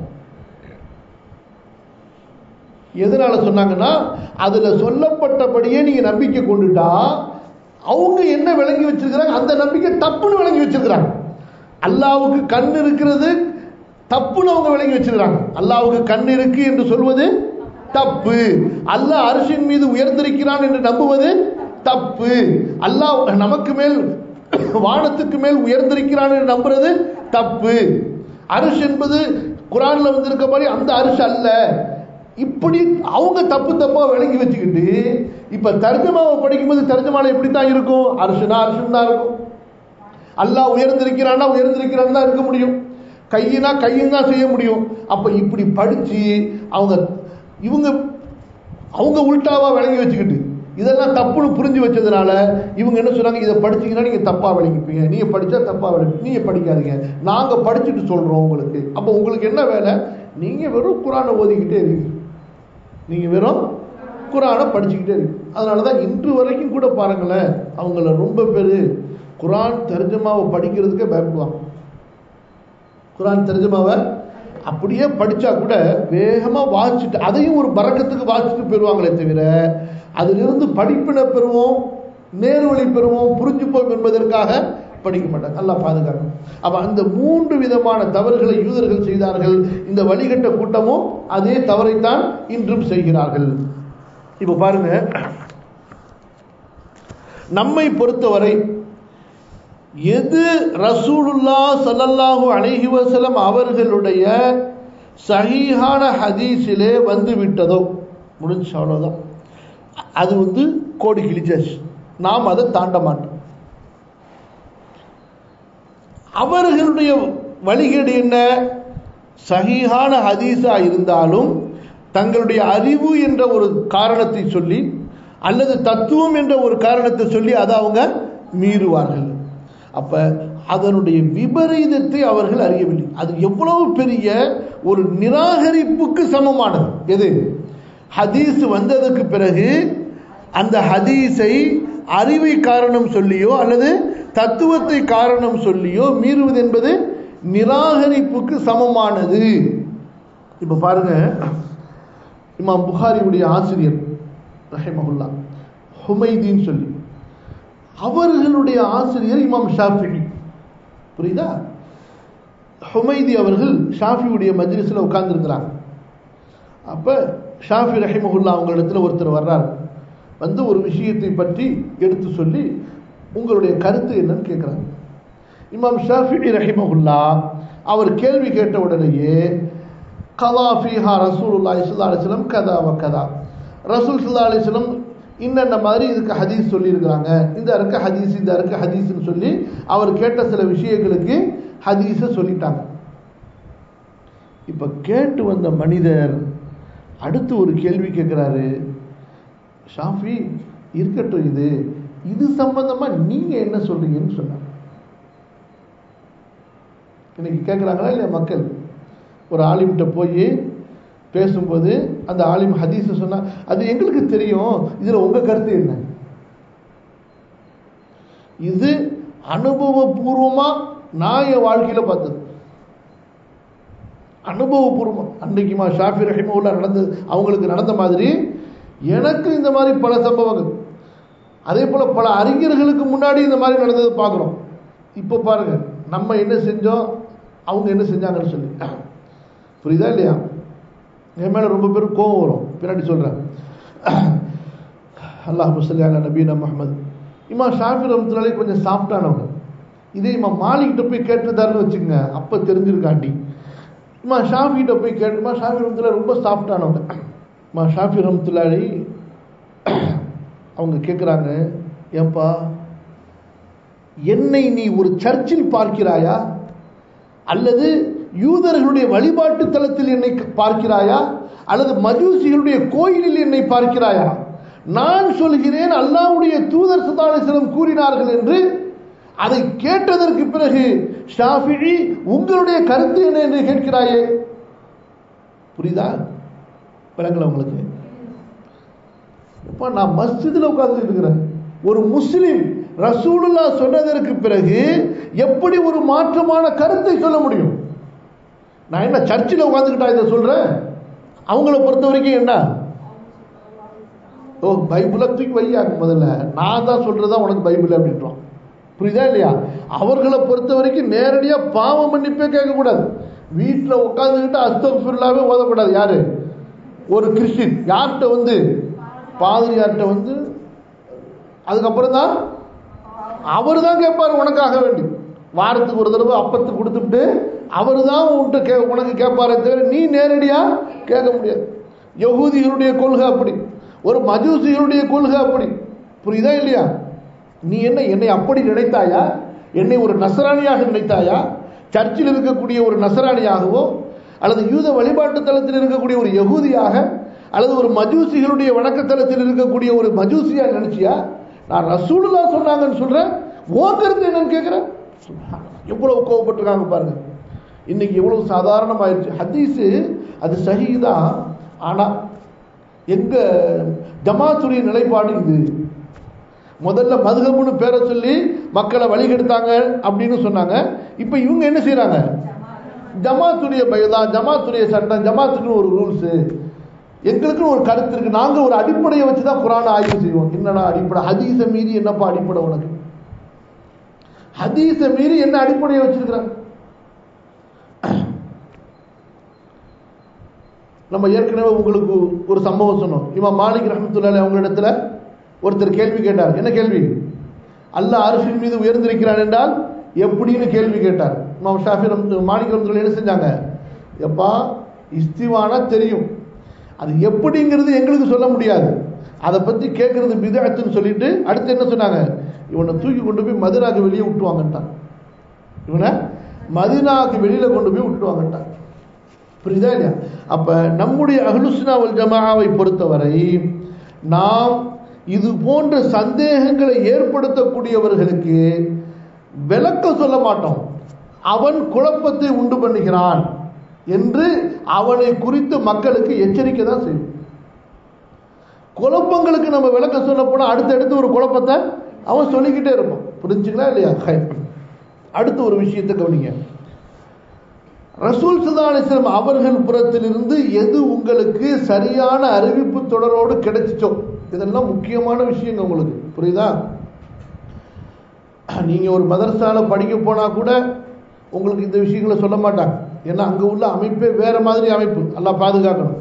S1: எதனால சொன்னாங்கன்னா அதுல சொல்லப்பட்டபடியே நீங்க நம்பிக்கை கொண்டுட்டா அவங்க என்ன விளங்கி வச்சிருக்கிறாங்க அந்த நம்பிக்கை தப்புன்னு விளங்கி வச்சிருக்கிறாங்க அல்லாவுக்கு கண் இருக்கிறது தப்புன்னு அவங்க விளங்கி வச்சிருக்கிறாங்க அல்லாவுக்கு கண் இருக்கு என்று சொல்வது தப்பு அல்லாஹ் அரிசின் மீது உயர்ந்திருக்கிறான் என்று நம்புவது தப்பு அல்லாஹ் நமக்கு மேல் வானத்துக்கு மேல் உயர்ந்திருக்கிறான் என்று நம்புறது தப்பு அரிசி என்பது குரான்ல வந்திருக்க மாதிரி அந்த அரிசி அல்ல இப்படி அவங்க தப்பு தப்பா விளங்கி வச்சுக்கிட்டு இப்ப தர்ஜமாவை படிக்கும்போது தர்ஜமால எப்படி தான் இருக்கும் அரிசுனா அரிசுன்னு தான் இருக்கும் அல்லாஹ் உயர்ந்திருக்கிறான்னா உயர்ந்திருக்கிறான்னு தான் இருக்க முடியும் கையினா கையும் தான் செய்ய முடியும் அப்ப இப்படி படிச்சு அவங்க இவங்க அவங்க உல்டாவா விளங்கி வச்சுக்கிட்டு இதெல்லாம் தப்புன்னு புரிஞ்சு வச்சதுனால இவங்க என்ன சொன்னாங்க இதை படிச்சீங்கன்னா நீங்க தப்பா விளங்கிப்பீங்க நீங்க படிச்சா தப்பா விளங்கி நீங்க படிக்காதீங்க நாங்க படிச்சுட்டு சொல்றோம் உங்களுக்கு அப்போ உங்களுக்கு என்ன வேலை நீங்க வெறும் குரானை ஓதிக்கிட்டே இருக்கீங்க நீங்க வெறும் குரானை படிச்சுக்கிட்டே இருக்கு அதனாலதான் இன்று வரைக்கும் கூட பாருங்களேன் அவங்கள ரொம்ப பேரு குரான் தர்ஜமாவை படிக்கிறதுக்கே பயப்படுவாங்க குரான் தர்ஜமாவை அப்படியே படிச்சா கூட வேகமா வாசிச்சுட்டு அதையும் ஒரு பறக்கத்துக்கு வாசிச்சுட்டு போயிடுவாங்களே தவிர அதிலிருந்து படிப்பினை பெறுவோம் நேர்வழி பெறுவோம் புரிஞ்சுப்போம் என்பதற்காக படிக்க மாட்டாங்க நல்லா பாதுகாக்கும் அப்ப அந்த மூன்று விதமான தவறுகளை யூதர்கள் செய்தார்கள் இந்த வழிகட்ட கூட்டமும் அதே தவறைத்தான் இன்றும் செய்கிறார்கள் இப்ப பாருங்க நம்மை பொறுத்தவரை எது ரசூலுல்லா சல்லல்லாஹு அலைஹி வஸல்லம் அவர்களுடைய சஹீஹான ஹதீஸிலே வந்து விட்டதோ முடிஞ்சு அவ்வளவுதான் அது வந்து கோடி கிழிச்சாச்சு நாம் அதை தாண்ட மாட்டோம் அவர்களுடைய வழிகேடு என்ன சஹீஹான ஹதீஸா இருந்தாலும் தங்களுடைய அறிவு என்ற ஒரு காரணத்தை சொல்லி அல்லது தத்துவம் என்ற ஒரு காரணத்தை சொல்லி அதை அவங்க மீறுவார்கள் அப்ப அதனுடைய விபரீதத்தை அவர்கள் அறியவில்லை அது எவ்வளவு பெரிய ஒரு நிராகரிப்புக்கு சமமானது எது ஹதீஸ் வந்ததுக்கு பிறகு அந்த ஹதீஸை அறிவை காரணம் சொல்லியோ அல்லது தத்துவத்தை காரணம் சொல்லியோ மீறுவது என்பது நிராகரிப்புக்கு சமமானது இப்ப பாருங்க இமாம் புகாரியுடைய ஆசிரியர் ரஹிமஹுல்லா ஹுமைதீன் சொல்லி அவர்களுடைய ஆசிரியர் இமாம் ஷாஃபி புரியுதா ஹுமைதி அவர்கள் ஷாஃபியுடைய மஜ்லிஸில் உட்கார்ந்துருக்கிறாங்க அப்ப ஷாஃபி ரஹிமஹுல்லா அவங்களிடத்துல ஒருத்தர் வர்றார் வந்து ஒரு விஷயத்தை பற்றி எடுத்து சொல்லி உங்களுடைய கருத்து என்னன்னு கேட்குறாங்க இமாம் ஷாஃபி ரஹிமஹுல்லா அவர் கேள்வி கேட்ட உடனேயே கதா ஃபீஹா ரசூலுல்லா இஸ்லா அலிஸ்லம் கதா வ கதா ரசூல் சுல்லா அலிஸ்லம் இன்னென்ன மாதிரி இதுக்கு ஹதீஸ் சொல்லியிருக்கிறாங்க இந்த இருக்க ஹதீஸ் இந்த இருக்க ஹதீஸ்னு சொல்லி அவர் கேட்ட சில விஷயங்களுக்கு ஹதீஸை சொல்லிட்டாங்க இப்ப கேட்டு வந்த மனிதர் அடுத்து ஒரு கேள்வி கேட்கிறாரு ஷாஃபி இருக்கட்டும் இது இது சம்பந்தமா நீங்க என்ன சொல்றீங்கன்னு சொன்னார் இன்னைக்கு கேட்குறாங்களா இல்லையா மக்கள் ஒரு ஆலிம்கிட்ட போய் பேசும்போது அந்த ஆலிம் ஹதீஸ் சொன்னா அது எங்களுக்கு தெரியும் இதுல உங்க கருத்து என்ன இது அனுபவபூர்வமா நான் என் வாழ்க்கையில பார்த்தது அனுபவபூர்வம் அன்னைக்குமா ஷாஃபி ரஹிமவுல்லா நடந்தது அவங்களுக்கு நடந்த மாதிரி எனக்கு இந்த மாதிரி பல சம்பவங்கள் அதே போல பல அறிஞர்களுக்கு முன்னாடி இந்த மாதிரி நடந்தது பார்க்குறோம் இப்போ பாருங்க நம்ம என்ன செஞ்சோம் அவங்க என்ன செஞ்சாங்கன்னு சொல்லி புரியுதா இல்லையா என் மேலே ரொம்ப பேர் கோவம் வரும் பின்னாடி சொல்கிறேன் அல்லாஹ் முசல்லி அலா நபீனா முகமது இம்மா ஷாஃபி ரஹமத்துலாலே கொஞ்சம் சாஃப்டானவங்க இதே இம்மா மாலிக்கிட்ட போய் கேட்டுதாருன்னு வச்சுக்கோங்க அப்போ தெரிஞ்சிருக்காண்டி இம்மா ஷாஃபிகிட்ட போய் கேட்டுமா ஷாஃபி ரஹமத்துல்லா ரொம்ப சாஃப்டானவங்க இம்மா ஷாஃபி ரஹமத்துல்லாலி அவங்க கேட்குறாங்க ஏப்பா என்னை நீ ஒரு சர்ச்சில் பார்க்கிறாயா அல்லது யூதர்களுடைய வழிபாட்டு தலத்தில் என்னை பார்க்கிறாயா அல்லது மஜூசிகளுடைய கோயிலில் என்னை பார்க்கிறாயா நான் சொல்கிறேன் அல்லாவுடைய தூதர் சதாலேஸ்வரம் கூறினார்கள் என்று அதை கேட்டதற்கு பிறகு ஷாஃபிழி உங்களுடைய கருத்து என்ன என்று கேட்கிறாயே புரியுதா விளங்கல உங்களுக்கு இப்ப நான் மஸ்ஜிதில் உட்கார்ந்து இருக்கிறேன் ஒரு முஸ்லிம் ரசூலுல்லா சொன்னதற்கு பிறகு எப்படி ஒரு மாற்றமான கருத்தை சொல்ல முடியும் நான் என்ன சர்ச்சில் உட்காந்துக்கிட்டா இதை சொல்றேன் அவங்கள பொறுத்த வரைக்கும் என்ன ஓ பைபிளை தூக்கி வையாங்க முதல்ல நான் தான் சொல்றதா உனக்கு பைபிள் அப்படின்றோம் புரியுதா இல்லையா அவர்களை பொறுத்த வரைக்கும் நேரடியாக பாவ மன்னிப்பே கேட்கக்கூடாது வீட்டில் உட்காந்துக்கிட்டு அஸ்தகுல்லாவே ஓதக்கூடாது யாரு ஒரு கிறிஸ்டின் யார்கிட்ட வந்து பாதிரியார்கிட்ட வந்து அதுக்கப்புறம் தான் அவர் தான் கேட்பார் உனக்காக வேண்டி வாரத்துக்கு ஒரு தடவை அப்பத்துக்கு கொடுத்துட்டு அவர் தான் உன்கிட்ட கே உனக்கு கேட்பாரே தவிர நீ நேரடியாக கேட்க முடியாது யகூதிகளுடைய கொள்கை அப்படி ஒரு மஜூசிகளுடைய கொள்கை அப்படி புரியுதா இல்லையா நீ என்ன என்னை அப்படி நினைத்தாயா என்னை ஒரு நசராணியாக நினைத்தாயா சர்ச்சில் இருக்கக்கூடிய ஒரு நசராணியாகவோ அல்லது யூத வழிபாட்டு தளத்தில் இருக்கக்கூடிய ஒரு யகூதியாக அல்லது ஒரு மஜூசிகளுடைய வணக்கத்தலத்தில் இருக்கக்கூடிய ஒரு மஜூசியா நினைச்சியா நான் ரசூலுல்லா சொன்னாங்கன்னு சொல்றேன் உன் கருத்து என்னன்னு கேட்கிறேன் எவ்வளவு கோவப்பட்டிருக்காங்க பாருங்க இன்னைக்கு எவ்வளவு சாதாரணமாயிருச்சு ஹதீஸு அது சஹீதான் ஆனா எங்க ஜமாத்துடைய நிலைப்பாடு இது முதல்ல மதுகம்னு பேரை சொல்லி மக்களை வழிகெடுத்தாங்க அப்படின்னு சொன்னாங்க இப்போ இவங்க என்ன செய்றாங்க ஜமாத்துடைய பயதா ஜமாத்துடைய சட்டம் ஜமாத்துக்குன்னு ஒரு ரூல்ஸு எங்களுக்குன்னு ஒரு கருத்து இருக்கு நாங்க ஒரு அடிப்படையை வச்சு தான் குரானை ஆய்வு செய்வோம் என்னடா அடிப்படை ஹதீஸை மீறி என்னப்பா அடிப்படை உனக்கு ஹதீஸை மீறி என்ன அடிப்படையை வச்சிருக்கிறாங்க நம்ம ஏற்கனவே உங்களுக்கு ஒரு சம்பவம் சொன்னோம் இவன் மாலிக் ரஹமத்துல்லாஹி அவங்க இடத்துல ஒருத்தர் கேள்வி கேட்டார் என்ன கேள்வி அல்லாஹ் அரிசின் மீது உயர்ந்திருக்கிறான் என்றால் எப்படின்னு கேள்வி கேட்டார் இமாம் ஷாஃபி ரஹ்மத்து- மாலிக் ரஹமத்துல்லாஹி என்ன செஞ்சாங்க எப்பா இஸ்திவானா தெரியும் அது எப்படிங்கிறது எங்களுக்கு சொல்ல முடியாது அதை பத்தி கேட்கறது பிதாத்துன்னு சொல்லிட்டு அடுத்து என்ன சொன்னாங்க இவனை தூக்கி கொண்டு போய் மதுராக்கு வெளியே விட்டுவாங்கன்ட்டான் இவனை மதினாக்கு வெளியில கொண்டு போய் விட்டுவாங்கன்ட்டான் புரியுதா இல்லையா அப்ப நம்முடைய அஹ்லுஸ்னா வல் ஜமாவை பொறுத்தவரை நாம் இது போன்ற சந்தேகங்களை ஏற்படுத்தக்கூடியவர்களுக்கு விளக்கம் சொல்ல மாட்டோம் அவன் குழப்பத்தை உண்டு பண்ணுகிறான் என்று அவனை குறித்து மக்களுக்கு எச்சரிக்கை தான் செய்யும் குழப்பங்களுக்கு நம்ம விளக்கம் சொல்ல போனா அடுத்தடுத்து ஒரு குழப்பத்தை அவன் சொல்லிக்கிட்டே இருப்பான் புரிஞ்சுங்களா இல்லையா ஹை. அடுத்து ஒரு விஷயத்தை கவனிங்க ரசூல் சுல்லா அலிஸ்லாம் அவர்கள் புறத்திலிருந்து எது உங்களுக்கு சரியான அறிவிப்பு தொடரோடு கிடைச்சிச்சோ இதெல்லாம் முக்கியமான விஷயங்க உங்களுக்கு புரியுதா நீங்க ஒரு மதரசால படிக்க போனா கூட உங்களுக்கு இந்த விஷயங்களை சொல்ல மாட்டாங்க ஏன்னா அங்க உள்ள அமைப்பே வேற மாதிரி அமைப்பு எல்லாம் பாதுகாக்கணும்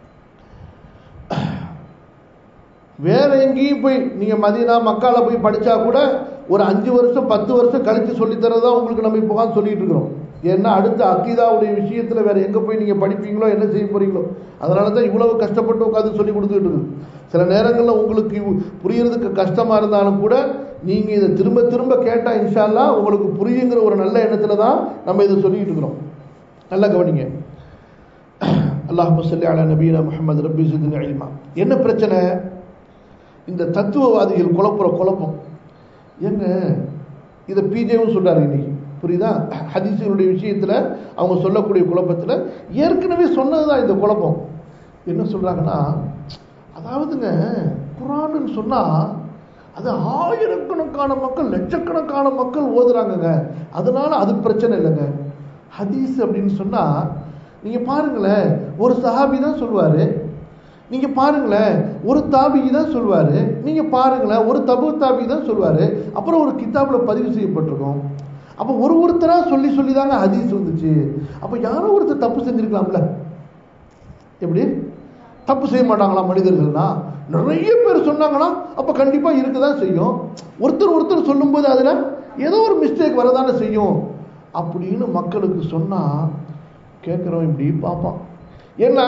S1: வேற எங்கேயும் போய் நீங்க மதீனா மக்கால போய் படிச்சா கூட ஒரு அஞ்சு வருஷம் பத்து வருஷம் கழிச்சு சொல்லித் தரதான் உங்களுக்கு நம்ம இப்போ சொல்லிட்டு இருக்கிறோம் ஏன்னா அடுத்த அக்கீதாவுடைய விஷயத்துல வேற எங்க போய் நீங்க படிப்பீங்களோ என்ன செய்ய போறீங்களோ அதனால தான் இவ்வளவு கஷ்டப்பட்டு உட்காந்து சொல்லி கொடுத்துட்டு இருக்கு சில நேரங்கள்ல உங்களுக்கு இவ்- புரியறதுக்கு கஷ்டமா இருந்தாலும் கூட நீங்க இதை திரும்ப திரும்ப கேட்டா இன்ஷா அல்லாஹ் உங்களுக்கு புரியுங்கிற ஒரு நல்ல எண்ணத்துல தான் நம்ம இதை சொல்லிட்டு இருக்கிறோம் நல்லா கவனிங்க அல்லாஹ் சொல்லி அலா நபீனா முஹம்மது ரப்பி சிதுன்னு இல்மா என்ன பிரச்சனை இந்த தத்துவவாதிகள் குழப்புற குழப்பம் ஏங்க இதை பிஜேவும் சொல்றாரு இன்னைக்கு புரியுதா ஹதீஸுடைய விஷயத்துல அவங்க சொல்லக்கூடிய குழப்பத்துல ஏற்கனவே சொன்னதுதான் இந்த குழப்பம் என்ன சொல்றாங்கன்னா அதாவதுங்க குரான்னு சொன்னா அது ஆயிரக்கணக்கான மக்கள் லட்சக்கணக்கான மக்கள் ஓதுறாங்கங்க அதனால அது பிரச்சனை இல்லைங்க ஹதீஸ் அப்படின்னு சொன்னா நீங்க பாருங்களேன் ஒரு சஹாபி தான் சொல்லுவாரு நீங்க பாருங்களேன் ஒரு தாபிகி தான் சொல்வாரு நீங்க பாருங்களேன் ஒரு தபு தாபி தான் சொல்வாரு அப்புறம் ஒரு கிதாப்ல பதிவு செய்யப்பட்டிருக்கும் அப்ப ஒரு ஒருத்தரா சொல்லி சொல்லி தாங்க ஹதீஸ் வந்துச்சு அப்ப யாரோ ஒருத்தர் தப்பு செஞ்சிருக்கலாம்ல எப்படி தப்பு செய்ய மாட்டாங்களா மனிதர்கள்னா நிறைய பேர் சொன்னாங்கன்னா அப்ப கண்டிப்பா இருக்கதான் செய்யும் ஒருத்தர் ஒருத்தர் சொல்லும்போது அதுல ஏதோ ஒரு மிஸ்டேக் வரதானே செய்யும் அப்படின்னு மக்களுக்கு சொன்னா கேட்கிறோம் இப்படி பார்ப்பான் ஏன்னா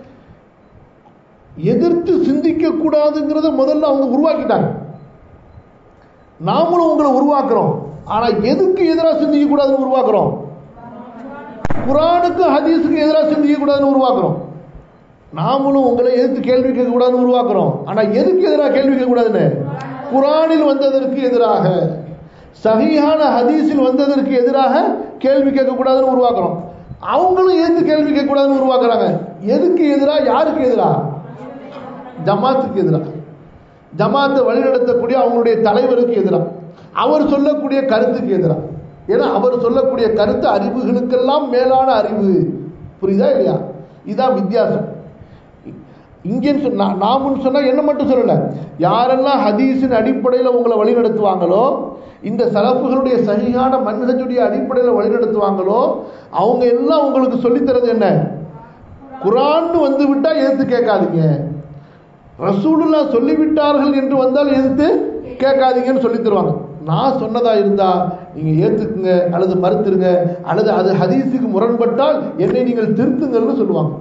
S1: எதிர்த்து சிந்திக்க கூடாதுங்கிறத முதல்ல அவங்க உருவாக்கிட்டாங்க நாமளும் உங்களை உருவாக்குறோம் ஆனா எதுக்கு எதிராக சிந்திக்க கூடாதுன்னு உருவாக்குறோம் குரானுக்கு ஹதீஸுக்கு எதிராக சிந்திக்க கூடாதுன்னு உருவாக்குறோம் நாமளும் உங்களை எதிர்த்து கேள்வி கேட்க கூடாதுன்னு உருவாக்குறோம் ஆனா எதுக்கு எதிராக கேள்வி கேட்க கூடாதுன்னு குரானில் வந்ததற்கு எதிராக சஹீஹான ஹதீஸில் வந்ததற்கு எதிராக கேள்வி கேட்க கூடாதுன்னு உருவாக்குறோம் அவங்களும் எதிர்த்து கேள்வி கேட்க கூடாதுன்னு உருவாக்குறாங்க எதுக்கு எதிராக யாருக்கு எதிராக ஜமாத்துக்கு எதிராக ஜமாத்தை வழிநடத்தக்கூடிய அவங்களுடைய தலைவருக்கு எதிராக அவர் சொல்லக்கூடிய கருத்துக்கு எதிராக ஏன்னா அவர் சொல்லக்கூடிய கருத்து அறிவுகளுக்கெல்லாம் மேலான அறிவு புரியுதா இல்லையா இதான் வித்தியாசம் இங்கேன்னு சொன்னா நாமுன்னு சொன்னா என்ன மட்டும் சொல்லல யாரெல்லாம் ஹதீஸின் அடிப்படையில் உங்களை வழிநடத்துவாங்களோ இந்த சலப்புகளுடைய சகியான மன்ஹஜுடைய அடிப்படையில் வழிநடத்துவாங்களோ அவங்க எல்லாம் உங்களுக்கு சொல்லித்தரது என்ன குரான் வந்து விட்டா எதிர்த்து கேட்காதீங்க ரசூலுல்லா சொல்லிவிட்டார்கள் என்று வந்தால் எதிர்த்து கேட்காதீங்கன்னு சொல்லி தருவாங்க நான் சொன்னதா இருந்தா நீங்க ஏத்துக்குங்க அல்லது மறுத்துருங்க அல்லது அது ஹதீஸுக்கு முரண்பட்டால் என்னை நீங்கள் திருத்துங்கள்னு சொல்லுவாங்க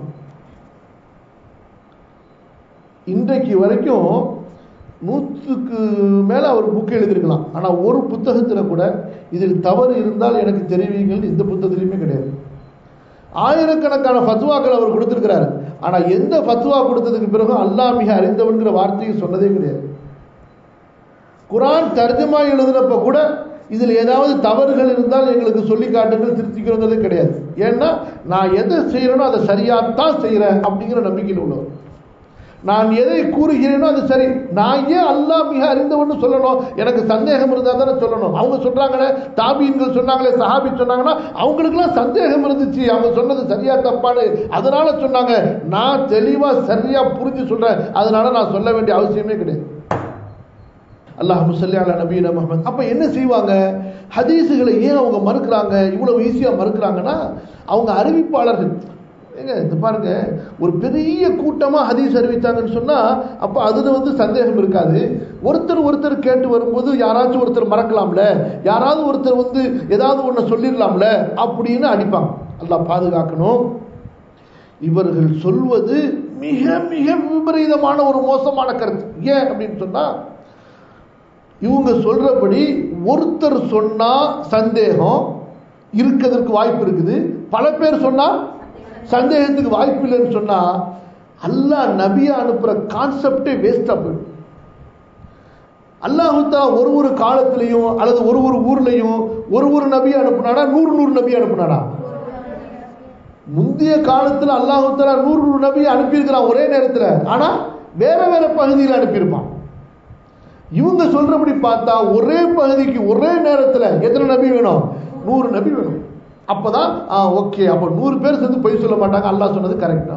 S1: இன்றைக்கு வரைக்கும் நூற்றுக்கு மேல அவர் புக் எழுதியிருக்கலாம் ஆனா ஒரு புத்தகத்துல கூட இதில் தவறு இருந்தால் எனக்கு தெரிவிங்கள் இந்த புத்தகத்திலையுமே கிடையாது ஆயிரக்கணக்கான ஃபத்வாக்கள் அவர் கொடுத்திருக்கிறார் ஆனா எந்த ஃபத்வா கொடுத்ததுக்கு பிறகு அல்லாஹ் மிக அறிந்தவன்கிற வார்த்தையை சொன்னதே கிடையாது குரான் தர்ஜமா எழுதுனப்ப கூட இதில் ஏதாவது தவறுகள் இருந்தால் எங்களுக்கு சொல்லி காட்டுங்கள் திருத்திக்கிறோங்கிறது கிடையாது ஏன்னா நான் எதை செய்யறேனோ அதை சரியாத்தான் செய்யறேன் அப்படிங்கிற நம்பிக்கையில் உள்ளவர் நான் எதை கூறுகிறேனோ அது சரி நான் ஏன் அல்லாஹ் மிக அறிந்தவன்னு சொல்லணும் எனக்கு சந்தேகம் இருந்தா தானே சொல்லணும் அவங்க சொல்றாங்களே தாபீன்கள் சொன்னாங்களே சஹாபி சொன்னாங்கன்னா அவங்களுக்குலாம் சந்தேகம் இருந்துச்சு அவங்க சொன்னது சரியா தப்பானு அதனால சொன்னாங்க நான் தெளிவா சரியா புரிஞ்சு சொல்றேன் அதனால நான் சொல்ல வேண்டிய அவசியமே கிடையாது அல்லாஹ் முசல்லி அலா நபீன முஹம்மத் அப்ப என்ன செய்வாங்க ஹதீஸுகளை ஏன் அவங்க மறுக்கிறாங்க இவ்வளவு ஈஸியா மறுக்கிறாங்கன்னா அவங்க அறிவிப்பாளர்கள் ஏங்க இந்த பாருங்க ஒரு பெரிய கூட்டமா ஹதீஸ் அறிவித்தாங்கன்னு சொன்னா அப்ப அதுல வந்து சந்தேகம் இருக்காது ஒருத்தர் ஒருத்தர் கேட்டு வரும்போது யாராச்சும் ஒருத்தர் மறக்கலாம்ல யாராவது ஒருத்தர் வந்து ஏதாவது ஒண்ணு சொல்லிடலாம்ல அப்படின்னு அடிப்பாங்க அல்லாஹ் பாதுகாக்கணும் இவர்கள் சொல்வது மிக மிக விபரீதமான ஒரு மோசமான கருத்து ஏன் அப்படின்னு சொன்னா இவங்க சொல்றபடி ஒருத்தர் சொன்னா சந்தேகம் இருக்கிறதுக்கு வாய்ப்பு இருக்குது பல பேர் சொன்னா சந்தேகத்துக்கு வாய்ப்பு இல்லைன்னு சொன்னா அல்லாஹ் நபியா அனுப்புற கான்செப்டே வேஸ்டா போயிடும் அல்லாஹுத்தா ஒரு ஒரு காலத்திலையும் அல்லது ஒரு ஒரு ஊர்லயும் ஒரு ஒரு நபி அனுப்புனாடா நூறு நூறு நபி அனுப்புனாடா முந்தைய காலத்துல அல்லாஹுத்தலா நூறு நூறு நபி அனுப்பியிருக்கிறான் ஒரே நேரத்துல ஆனா வேற வேற பகுதியில் அனுப்பியிருப்பான் இவங்க சொல்றபடி பார்த்தா ஒரே பகுதிக்கு ஒரே நேரத்துல எத்தனை நபி வேணும் நூறு நபி வேணும் அப்பதான் ஓகே அப்ப நூறு பேர் சேர்ந்து பொய் சொல்ல மாட்டாங்க அல்லாஹ் சொன்னது கரெக்டா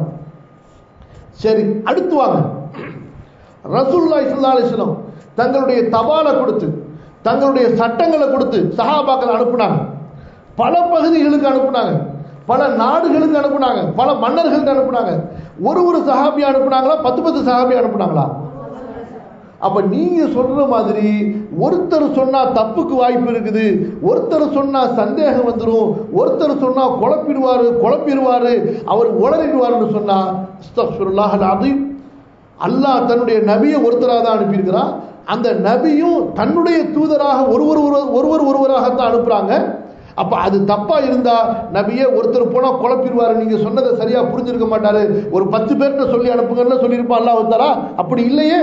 S1: சரி அடுத்து வாங்க ரசூல்லா இஸ்லா அலிஸ்லாம் தங்களுடைய தபாலை கொடுத்து தங்களுடைய சட்டங்களை கொடுத்து சஹாபாக்கள் அனுப்புனாங்க பல பகுதிகளுக்கு அனுப்புனாங்க பல நாடுகளுக்கு அனுப்புனாங்க பல மன்னர்களுக்கு அனுப்புனாங்க ஒரு ஒரு சஹாபி அனுப்புனாங்களா பத்து பத்து சஹாபி அனுப்புனாங்களா அப்ப நீங்க சொல்ற மாதிரி ஒருத்தர் சொன்னா தப்புக்கு வாய்ப்பு இருக்குது ஒருத்தர் சொன்னா சந்தேகம் வந்துடும் ஒருத்தர் சொன்னா குழப்பிடுவாரு குழப்பிடுவாரு அவர் உளறிடுவாருன்னு சொன்னா அதையும் அல்லாஹ் தன்னுடைய நபியை ஒருத்தராக தான் அனுப்பியிருக்கிறான் அந்த நபியும் தன்னுடைய தூதராக ஒருவர் ஒருவர் ஒருவராகத்தான் அனுப்புறாங்க அப்ப அது தப்பா இருந்தா நபியே ஒருத்தர் போனா குழப்பிடுவாரு நீங்க சொன்னதை சரியா புரிஞ்சிருக்க மாட்டாரு ஒரு பத்து பேர்கிட்ட சொல்லி அனுப்புங்கன்னு சொல்லியிருப்பா அல்லா வந்தாரா அப்படி இல்லையே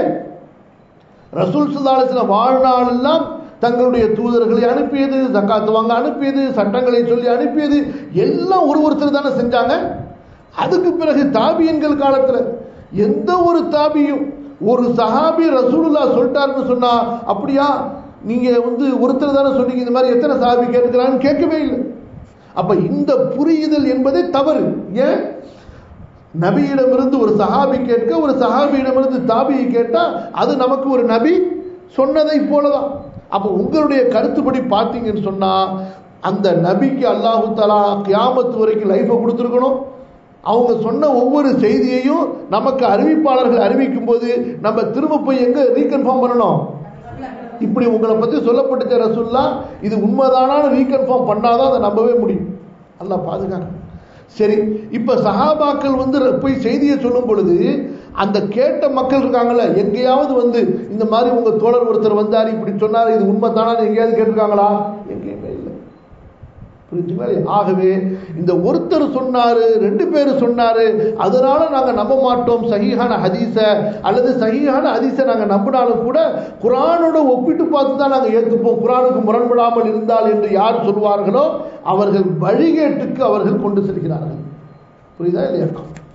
S1: ரசூல் சுல்லாலசில வாழ்நாளெல்லாம் தங்களுடைய தூதர்களை அனுப்பியது ஜக்காத்து வாங்க அனுப்பியது சட்டங்களை சொல்லி அனுப்பியது எல்லாம் ஒரு ஒருத்தர் தானே செஞ்சாங்க அதுக்கு பிறகு தாபியன்கள் காலத்துல எந்த ஒரு தாபியும் ஒரு சஹாபி ரசூலுல்லா சொல்லிட்டாருன்னு சொன்னா அப்படியா நீங்க வந்து ஒருத்தர் தானே சொன்னீங்க இந்த மாதிரி எத்தனை சஹாபி கேட்டுக்கிறான்னு கேட்கவே இல்லை அப்ப இந்த புரியுதல் என்பதே தவறு ஏன் நபியிடமிருந்து ஒரு சஹாபி கேட்க ஒரு சஹாபியிடமிருந்து தாபியை கேட்டா அது நமக்கு ஒரு நபி சொன்னதை போலதான் அப்ப உங்களுடைய கருத்துப்படி பார்த்தீங்கன்னு சொன்னா அந்த நபிக்கு அல்லாஹு தலா கியாமத்து வரைக்கும் லைஃபை கொடுத்துருக்கணும் அவங்க சொன்ன ஒவ்வொரு செய்தியையும் நமக்கு அறிவிப்பாளர்கள் அறிவிக்கும் போது நம்ம திரும்ப போய் எங்க ரீகன்ஃபார்ம் பண்ணணும் இப்படி உங்களை பத்தி சொல்லப்பட்ட ரசுல்லா இது உண்மைதானான்னு ரீகன்ஃபார்ம் பண்ணாதான் அதை நம்பவே முடியும் அல்ல பாதுகாக்க சரி இப்ப சஹாபாக்கள் வந்து போய் செய்தியை சொல்லும் பொழுது அந்த கேட்ட மக்கள் இருக்காங்கல்ல எங்கேயாவது வந்து இந்த மாதிரி உங்க தோழர் ஒருத்தர் வந்தாரு இப்படி சொன்னாரு இது உண்மை தானு எங்கேயாவது கேட்டிருக்காங்களா எங்கேயுமே இல்லை புரிஞ்சுங்களா ஆகவே இந்த ஒருத்தர் சொன்னாரு ரெண்டு பேர் சொன்னாரு அதனால நாங்க நம்ப மாட்டோம் சகிஹான ஹதீஸ அல்லது சகிஹான ஹதீஸை நாங்க நம்பினாலும் கூட குரானோட ஒப்பிட்டு பார்த்து தான் நாங்க ஏத்துப்போம் குரானுக்கு முரண்படாமல் இருந்தால் என்று யார் சொல்வார்களோ அவர்கள் வழிகேட்டுக்கு அவர்கள் கொண்டு செல்கிறார்கள் புரியுதா இல்லையா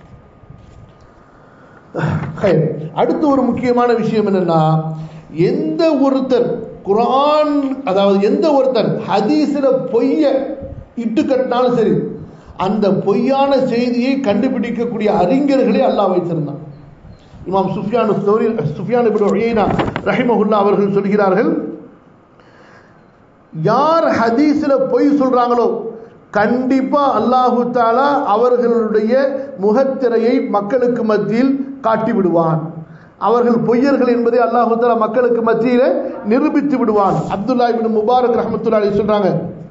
S1: அடுத்து ஒரு முக்கியமான விஷயம் என்னன்னா எந்த ஒருத்தர் குரான் அதாவது எந்த ஒருத்தர் ஹதீஸ்ல பொய்ய இட்டு கட்டினாலும் சரி அந்த பொய்யான செய்தியை கண்டுபிடிக்கக்கூடிய அறிஞர்களே அல்லாஹ் வைத்திருந்தான் இமாம் சுஃபியான் சுஃபியான் ஒய்னா ரஹிமஹுல்லா அவர்கள் சொல்கிறார்கள் யார் ஹதீஸ்ல பொய் சொல்றாங்களோ கண்டிப்பா அல்லாஹு தாலா அவர்களுடைய முகத்திரையை மக்களுக்கு மத்தியில் காட்டி விடுவான் அவர்கள் பொய்யர்கள் என்பதை அல்லாஹு தாலா மக்களுக்கு மத்தியில நிரூபித்து விடுவான் அப்துல்லா இபின் முபாரக் ரஹமத்துல்லா சொல்றாங்க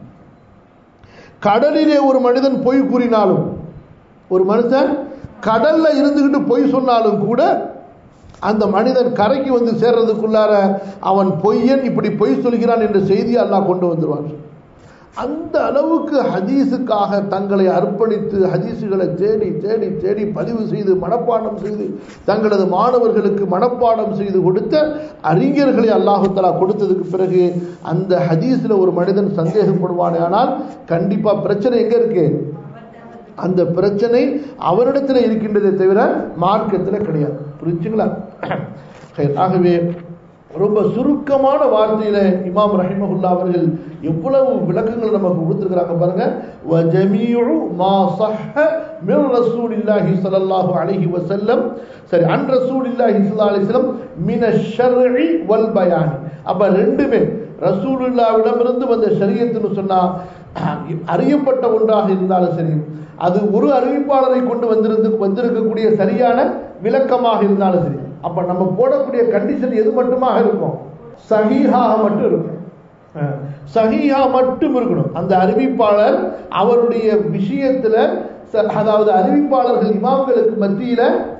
S1: கடலிலே ஒரு மனிதன் பொய் கூறினாலும் ஒரு மனுஷன் கடல்ல இருந்துகிட்டு பொய் சொன்னாலும் கூட அந்த மனிதன் கரைக்கு வந்து சேர்றதுக்குள்ளார அவன் பொய்யன் இப்படி பொய் சொல்கிறான் என்ற செய்தியை அல்லாஹ் கொண்டு வந்துருவான் அந்த அளவுக்கு ஹதீஸுக்காக தங்களை அர்ப்பணித்து ஹதீஸுகளை தேடி தேடி தேடி பதிவு செய்து மனப்பாடம் செய்து தங்களது மாணவர்களுக்கு மனப்பாடம் செய்து கொடுத்த அறிஞர்களை அல்லாஹு தலா கொடுத்ததுக்கு பிறகு அந்த ஹதீஸில் ஒரு மனிதன் சந்தேகப்படுவானே ஆனால் கண்டிப்பா பிரச்சனை எங்க இருக்கு அந்த பிரச்சனை அவரிடத்தில் இருக்கின்றதே தவிர மார்க்கத்தில் கிடையாது புரிஞ்சுங்களா ஆகவே ரொம்ப சுருக்கமான வார்த்தையில இமாம் ரஹிமஹுல்லா அவர்கள் எவ்வளவு விளக்கங்கள் நமக்கு கொடுத்திருக்கிறாங்க பாருங்க வஜமீஉ மா ஸஹ்ஹ மின் ரசூலில்லாஹி ஸல்லல்லாஹு அலைஹி வஸல்லம் சரி அன் ரசூலில்லாஹி ஸல்லல்லாஹு அலைஹி வஸல்லம் மின ஷர்இ வல் பயான் அப்ப ரெண்டுமே ரசூலுல்லாவிடமிருந்து வந்த ஷரியத்துன்னு சொன்னா அறியப்பட்ட ஒன்றாக இருந்தாலும் சரி அது ஒரு அறிவிப்பாளரை கொண்டு வந்திருந்து வந்திருக்கக்கூடிய சரியான விளக்கமாக இருந்தாலும் சரி அப்ப நம்ம போடக்கூடிய கண்டிஷன் எது மட்டுமாக இருக்கும் சஹீஹாக மட்டும் இருக்கும் சஹீஹா மட்டும் இருக்கணும் அந்த அறிவிப்பாளர் அவருடைய விஷயத்துல அதாவது அறிவிப்பாளர்கள் இமாம்களுக்கு மத்தியில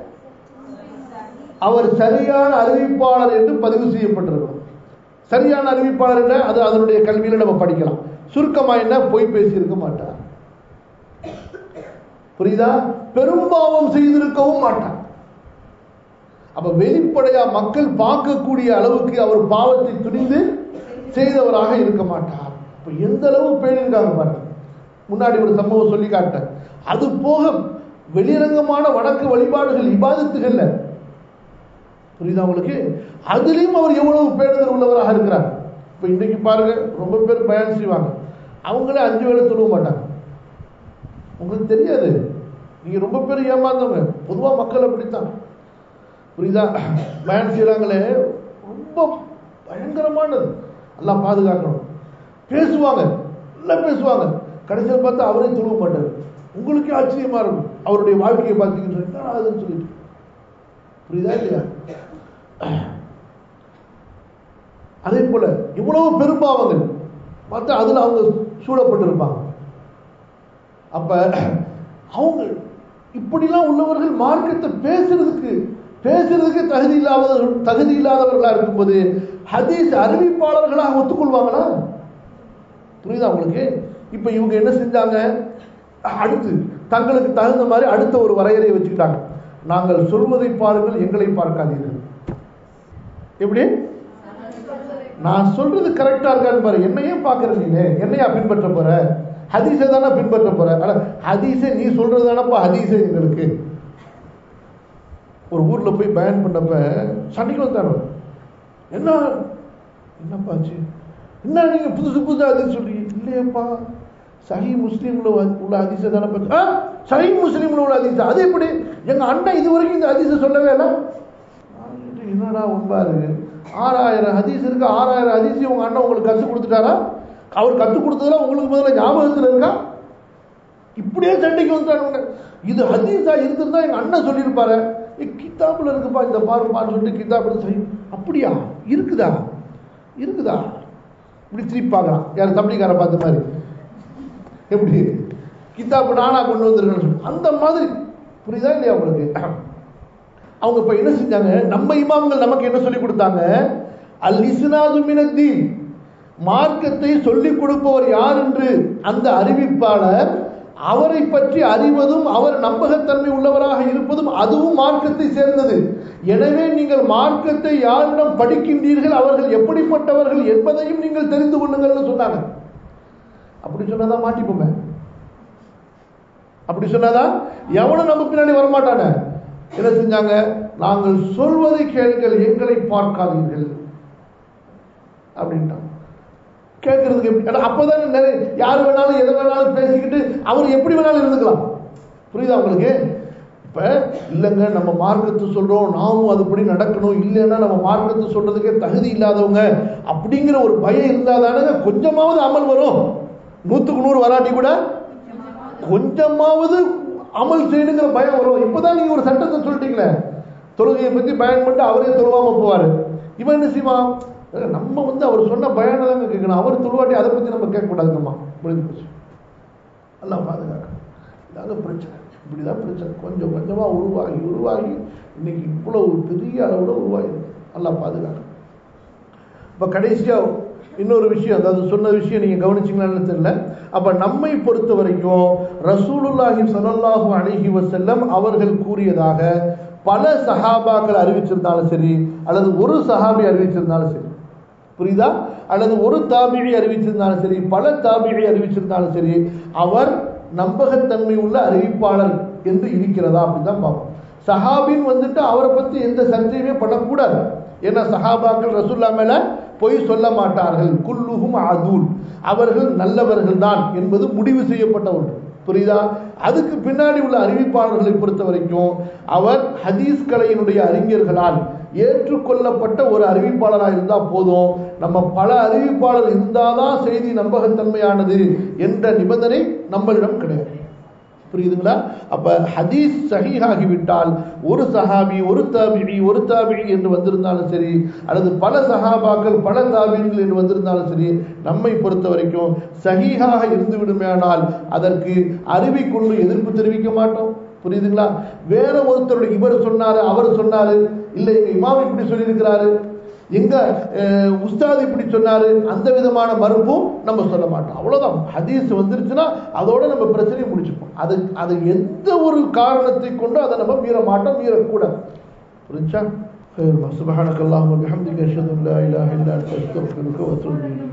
S1: அவர் சரியான அறிவிப்பாளர் என்று பதிவு செய்யப்பட்டிருக்கணும் சரியான அறிவிப்பாளர் என்ன அது அதனுடைய கல்வியில நம்ம படிக்கலாம் சுருக்கமா என்ன பொய் பேசியிருக்க மாட்டார் புரியுதா பெரும்பாவம் செய்திருக்கவும் மாட்டார் அப்ப வெளிப்படையா மக்கள் பார்க்கக்கூடிய அளவுக்கு அவர் பாவத்தை துணிந்து செய்தவராக இருக்க மாட்டார் இப்ப எந்த அளவு பேணிருக்காங்க பாருங்க முன்னாடி ஒரு சம்பவம் சொல்லி காட்டேன் அது போக வெளிரங்கமான வணக்க வழிபாடுகள் இபாதத்துகள்ல புரியுதா உங்களுக்கு அதுலயும் அவர் எவ்வளவு பேணுதல் உள்ளவராக இருக்கிறார் இப்ப இன்னைக்கு பாருங்க ரொம்ப பேர் பயன் செய்வாங்க அவங்களே அஞ்சு வேலை சொல்ல மாட்டாங்க உங்களுக்கு தெரியாது நீங்க ரொம்ப பேர் ஏமாந்தவங்க பொதுவா மக்கள் அப்படித்தான் புரியுதா பயன் செய்யறாங்களே ரொம்ப பயங்கரமானது எல்லாம் பாதுகாக்கணும் பேசுவாங்க நல்லா பேசுவாங்க கடைசியில் பார்த்தா அவரே தொழுவ மாட்டார் உங்களுக்கே ஆச்சரியமா இருக்கும் அவருடைய வாழ்க்கையை பார்த்தீங்கன்னு அதுன்னு சொல்லிட்டு புரியுதா இல்லையா அதே போல இவ்வளவு பெரும்பாவங்கள் மற்ற அதுல அவங்க சூழப்பட்டிருப்பாங்க அப்ப அவங்க இப்படிலாம் உள்ளவர்கள் மார்க்கத்தை பேசுறதுக்கு பேசுறதுக்கு தகுதி இல்லாதவர்கள் தகுதி இல்லாதவர்களா இருக்கும்போது ஹதீஸ் அறிவிப்பாளர்களாக ஒத்துக்கொள்வாங்களா புரியுதா உங்களுக்கு இப்ப இவங்க என்ன செஞ்சாங்க அடுத்து தங்களுக்கு தகுந்த மாதிரி அடுத்த ஒரு வரையறையை வச்சுக்கிட்டாங்க நாங்கள் சொல்வதை பாருங்கள் எங்களை பார்க்காதீர்கள் எப்படி நான் சொல்றது கரெக்டா இருக்கான்னு பாரு என்னையே பாக்குற நீனு என்னையா பின்பற்ற போற ஹதீஸை தானே பின்பற்ற போற ஆனா ஹதீஸை நீ சொல்றது தானப்பா ஹதீஸை எங்களுக்கு ஒரு ஊர்ல போய் பயன் பண்ணப்ப சண்டைக்கு வந்தாரு என்ன என்னப்பாச்சு என்ன நீங்க புதுசு புதுசு ஹதீஸ் சொல்றீங்க இல்லையப்பா சஹி முஸ்லீம்ல உள்ள ஹதீஸை தானே பத்தி சஹி முஸ்லீம்ல உள்ள ஹதீஸ் அது எப்படி எங்க அண்ணன் இது வரைக்கும் இந்த ஹதீஸை சொல்லவே இல்லை என்னடா உண்பாரு ஆறாயிரம் ஹதீஸ் இருக்கு ஆறாயிரம் ஹதீஸ் உங்க அண்ணன் உங்களுக்கு கற்றுக் கொடுத்துட்டாரா அவர் கற்றுக் கொடுத்ததுல உங்களுக்கு முதல்ல ஞாபகத்தில் இருக்கா இப்படியே சண்டைக்கு வந்துட்டாங்க இது ஹதீஸா இருந்திருந்தா எங்க அண்ணன் சொல்லியிருப்பாரு கித்தாப்புல இருக்குப்பா இந்த பாருப்பான்னு சொல்லிட்டு கித்தாப்புல சரி அப்படியா இருக்குதா இருக்குதா இப்படி திருப்பி பார்க்கலாம் யார் தம்பிக்கார பார்த்த மாதிரி எப்படி கித்தாப்பு நானா கொண்டு வந்திருக்கேன்னு சொல்லி அந்த மாதிரி புரியுதா இல்லையா உங்களுக்கு அவங்க இப்ப என்ன செஞ்சாங்க நம்ம இமாம்கள் நமக்கு என்ன சொல்லி கொடுத்தாங்க அல் இஸ்னாது மினத்தீன் மார்க்கத்தை சொல்லிக் கொடுப்பவர் யார் என்று அந்த அறிவிப்பாளர் அவரை பற்றி அறிவதும் அவர் நம்பகத்தன்மை உள்ளவராக இருப்பதும் அதுவும் மார்க்கத்தை சேர்ந்தது எனவே நீங்கள் மார்க்கத்தை யாரிடம் படிக்கின்றீர்கள் அவர்கள் எப்படிப்பட்டவர்கள் என்பதையும் நீங்கள் தெரிந்து கொள்ளுங்கள்னு சொன்னாங்க அப்படி சொன்னதான் மாட்டிப்போமே அப்படி சொன்னதான் எவனும் நம்ம பின்னாடி வரமாட்டானே என்ன செஞ்சாங்க நாங்கள் சொல்வதை கேளுங்கள் எங்களை பார்க்காதீர்கள் அப்படின்ட்டான் கேட்கறதுக்கு எப்படி அப்பதான் நிறைய யார் வேணாலும் எதை வேணாலும் பேசிக்கிட்டு அவர் எப்படி வேணாலும் இருந்துக்கலாம் புரியுதா உங்களுக்கு இப்ப இல்லைங்க நம்ம மார்க்கத்தை சொல்றோம் நாமும் அதுபடி நடக்கணும் இல்லைன்னா நம்ம மார்க்கத்தை சொல்றதுக்கே தகுதி இல்லாதவங்க அப்படிங்கிற ஒரு பயம் இருந்தாதானங்க கொஞ்சமாவது அமல் வரும் நூத்துக்கு நூறு வராட்டி கூட கொஞ்சமாவது அமல் செய்யணுங்கிற பயம் வரும் இப்பதான் நீங்க ஒரு சட்டத்தை சொல்லிட்டீங்களே தொழுகையை பத்தி பயன் பண்ணிட்டு அவரே தொழுவாம போவாரு இவன் என்ன செய்வான் நம்ம வந்து அவர் சொன்ன பயனை தாங்க கேட்கணும் அவர் தொழுவாட்டி அதை பத்தி நம்ம கேட்கக்கூடாதுங்கம்மா முடிஞ்சு போச்சு எல்லாம் பாதுகாக்கணும் இதாங்க பிரச்சனை இப்படிதான் பிரச்சனை கொஞ்சம் கொஞ்சமா உருவாகி உருவாகி இன்னைக்கு இவ்வளவு பெரிய அளவுல உருவாகி நல்லா பாதுகாக்கணும் இப்ப கடைசியா இன்னொரு விஷயம் அதாவது சொன்ன விஷயம் நீங்க கவனிச்சீங்களான்னு தெரியல அப்ப நம்மை பொறுத்த வரைக்கும் ரசூலுல்லாஹி ஸல்லல்லாஹு அலைஹி வஸல்லம் அவர்கள் கூறியதாக பல சஹாபாக்கள் அறிவிச்சிருந்தாலும் சரி அல்லது ஒரு சஹாபி அறிவிச்சிருந்தாலும் சரி புரியுதா அல்லது ஒரு தாபிழி அறிவிச்சிருந்தாலும் சரி பல தாபிழி அறிவிச்சிருந்தாலும் சரி அவர் நம்பகத்தன்மை உள்ள அறிவிப்பாளர் என்று இருக்கிறதா அப்படின்னு தான் பார்ப்போம் சஹாபின் வந்துட்டு அவரை பத்தி எந்த சர்ச்சையுமே பண்ணக்கூடாது ஏன்னா சஹாபாக்கள் ரசூல்லா மேல பொய் சொல்ல மாட்டார்கள் குல்லுகும் அதூல் அவர்கள் நல்லவர்கள் தான் என்பது முடிவு செய்யப்பட்ட ஒன்று புரியுதா அதுக்கு பின்னாடி உள்ள அறிவிப்பாளர்களை பொறுத்த வரைக்கும் அவர் ஹதீஸ் கலையினுடைய அறிஞர்களால் ஏற்றுக்கொள்ளப்பட்ட ஒரு அறிவிப்பாளராக இருந்தால் போதும் நம்ம பல அறிவிப்பாளர் இருந்தாதான் செய்தி நம்பகத்தன்மையானது என்ற நிபந்தனை நம்மளிடம் கிடையாது புரியுதுங்களா அப்ப ஹதீஸ் சஹீஹாகிவிட்டால் ஒரு சஹாபி ஒரு தாபிழி ஒரு தாபிழி என்று வந்திருந்தாலும் சரி அல்லது பல சஹாபாக்கள் பல தாபிகள் என்று வந்திருந்தாலும் சரி நம்மை பொறுத்த வரைக்கும் சஹீஹாக இருந்து விடுமேனால் அதற்கு அறிவை கொண்டு எதிர்ப்பு தெரிவிக்க மாட்டோம் புரியுதுங்களா வேற ஒருத்தருடைய இவர் சொன்னாரு அவர் சொன்னாரு இல்லை எங்க இமாம் இப்படி சொல்லியிருக்கிறாரு எங்க அஹ், உஸ்தாத் இப்படி சொன்னாரு அந்த விதமான மறுப்பும் நம்ம சொல்ல மாட்டோம் அவ்வளவுதான் ஹதீஸ் வந்துருச்சுன்னா அதோட நம்ம பிரச்சனையை முடிச்சுப்போம் அது அது எந்த ஒரு காரணத்தை கொண்டு அதை நம்ம மீற மாட்டோம் மீறக்கூடாது புரிஞ்சா سبحانك اللهم وبحمدك اشهد ان لا اله الا انت استغفرك واتوب اليك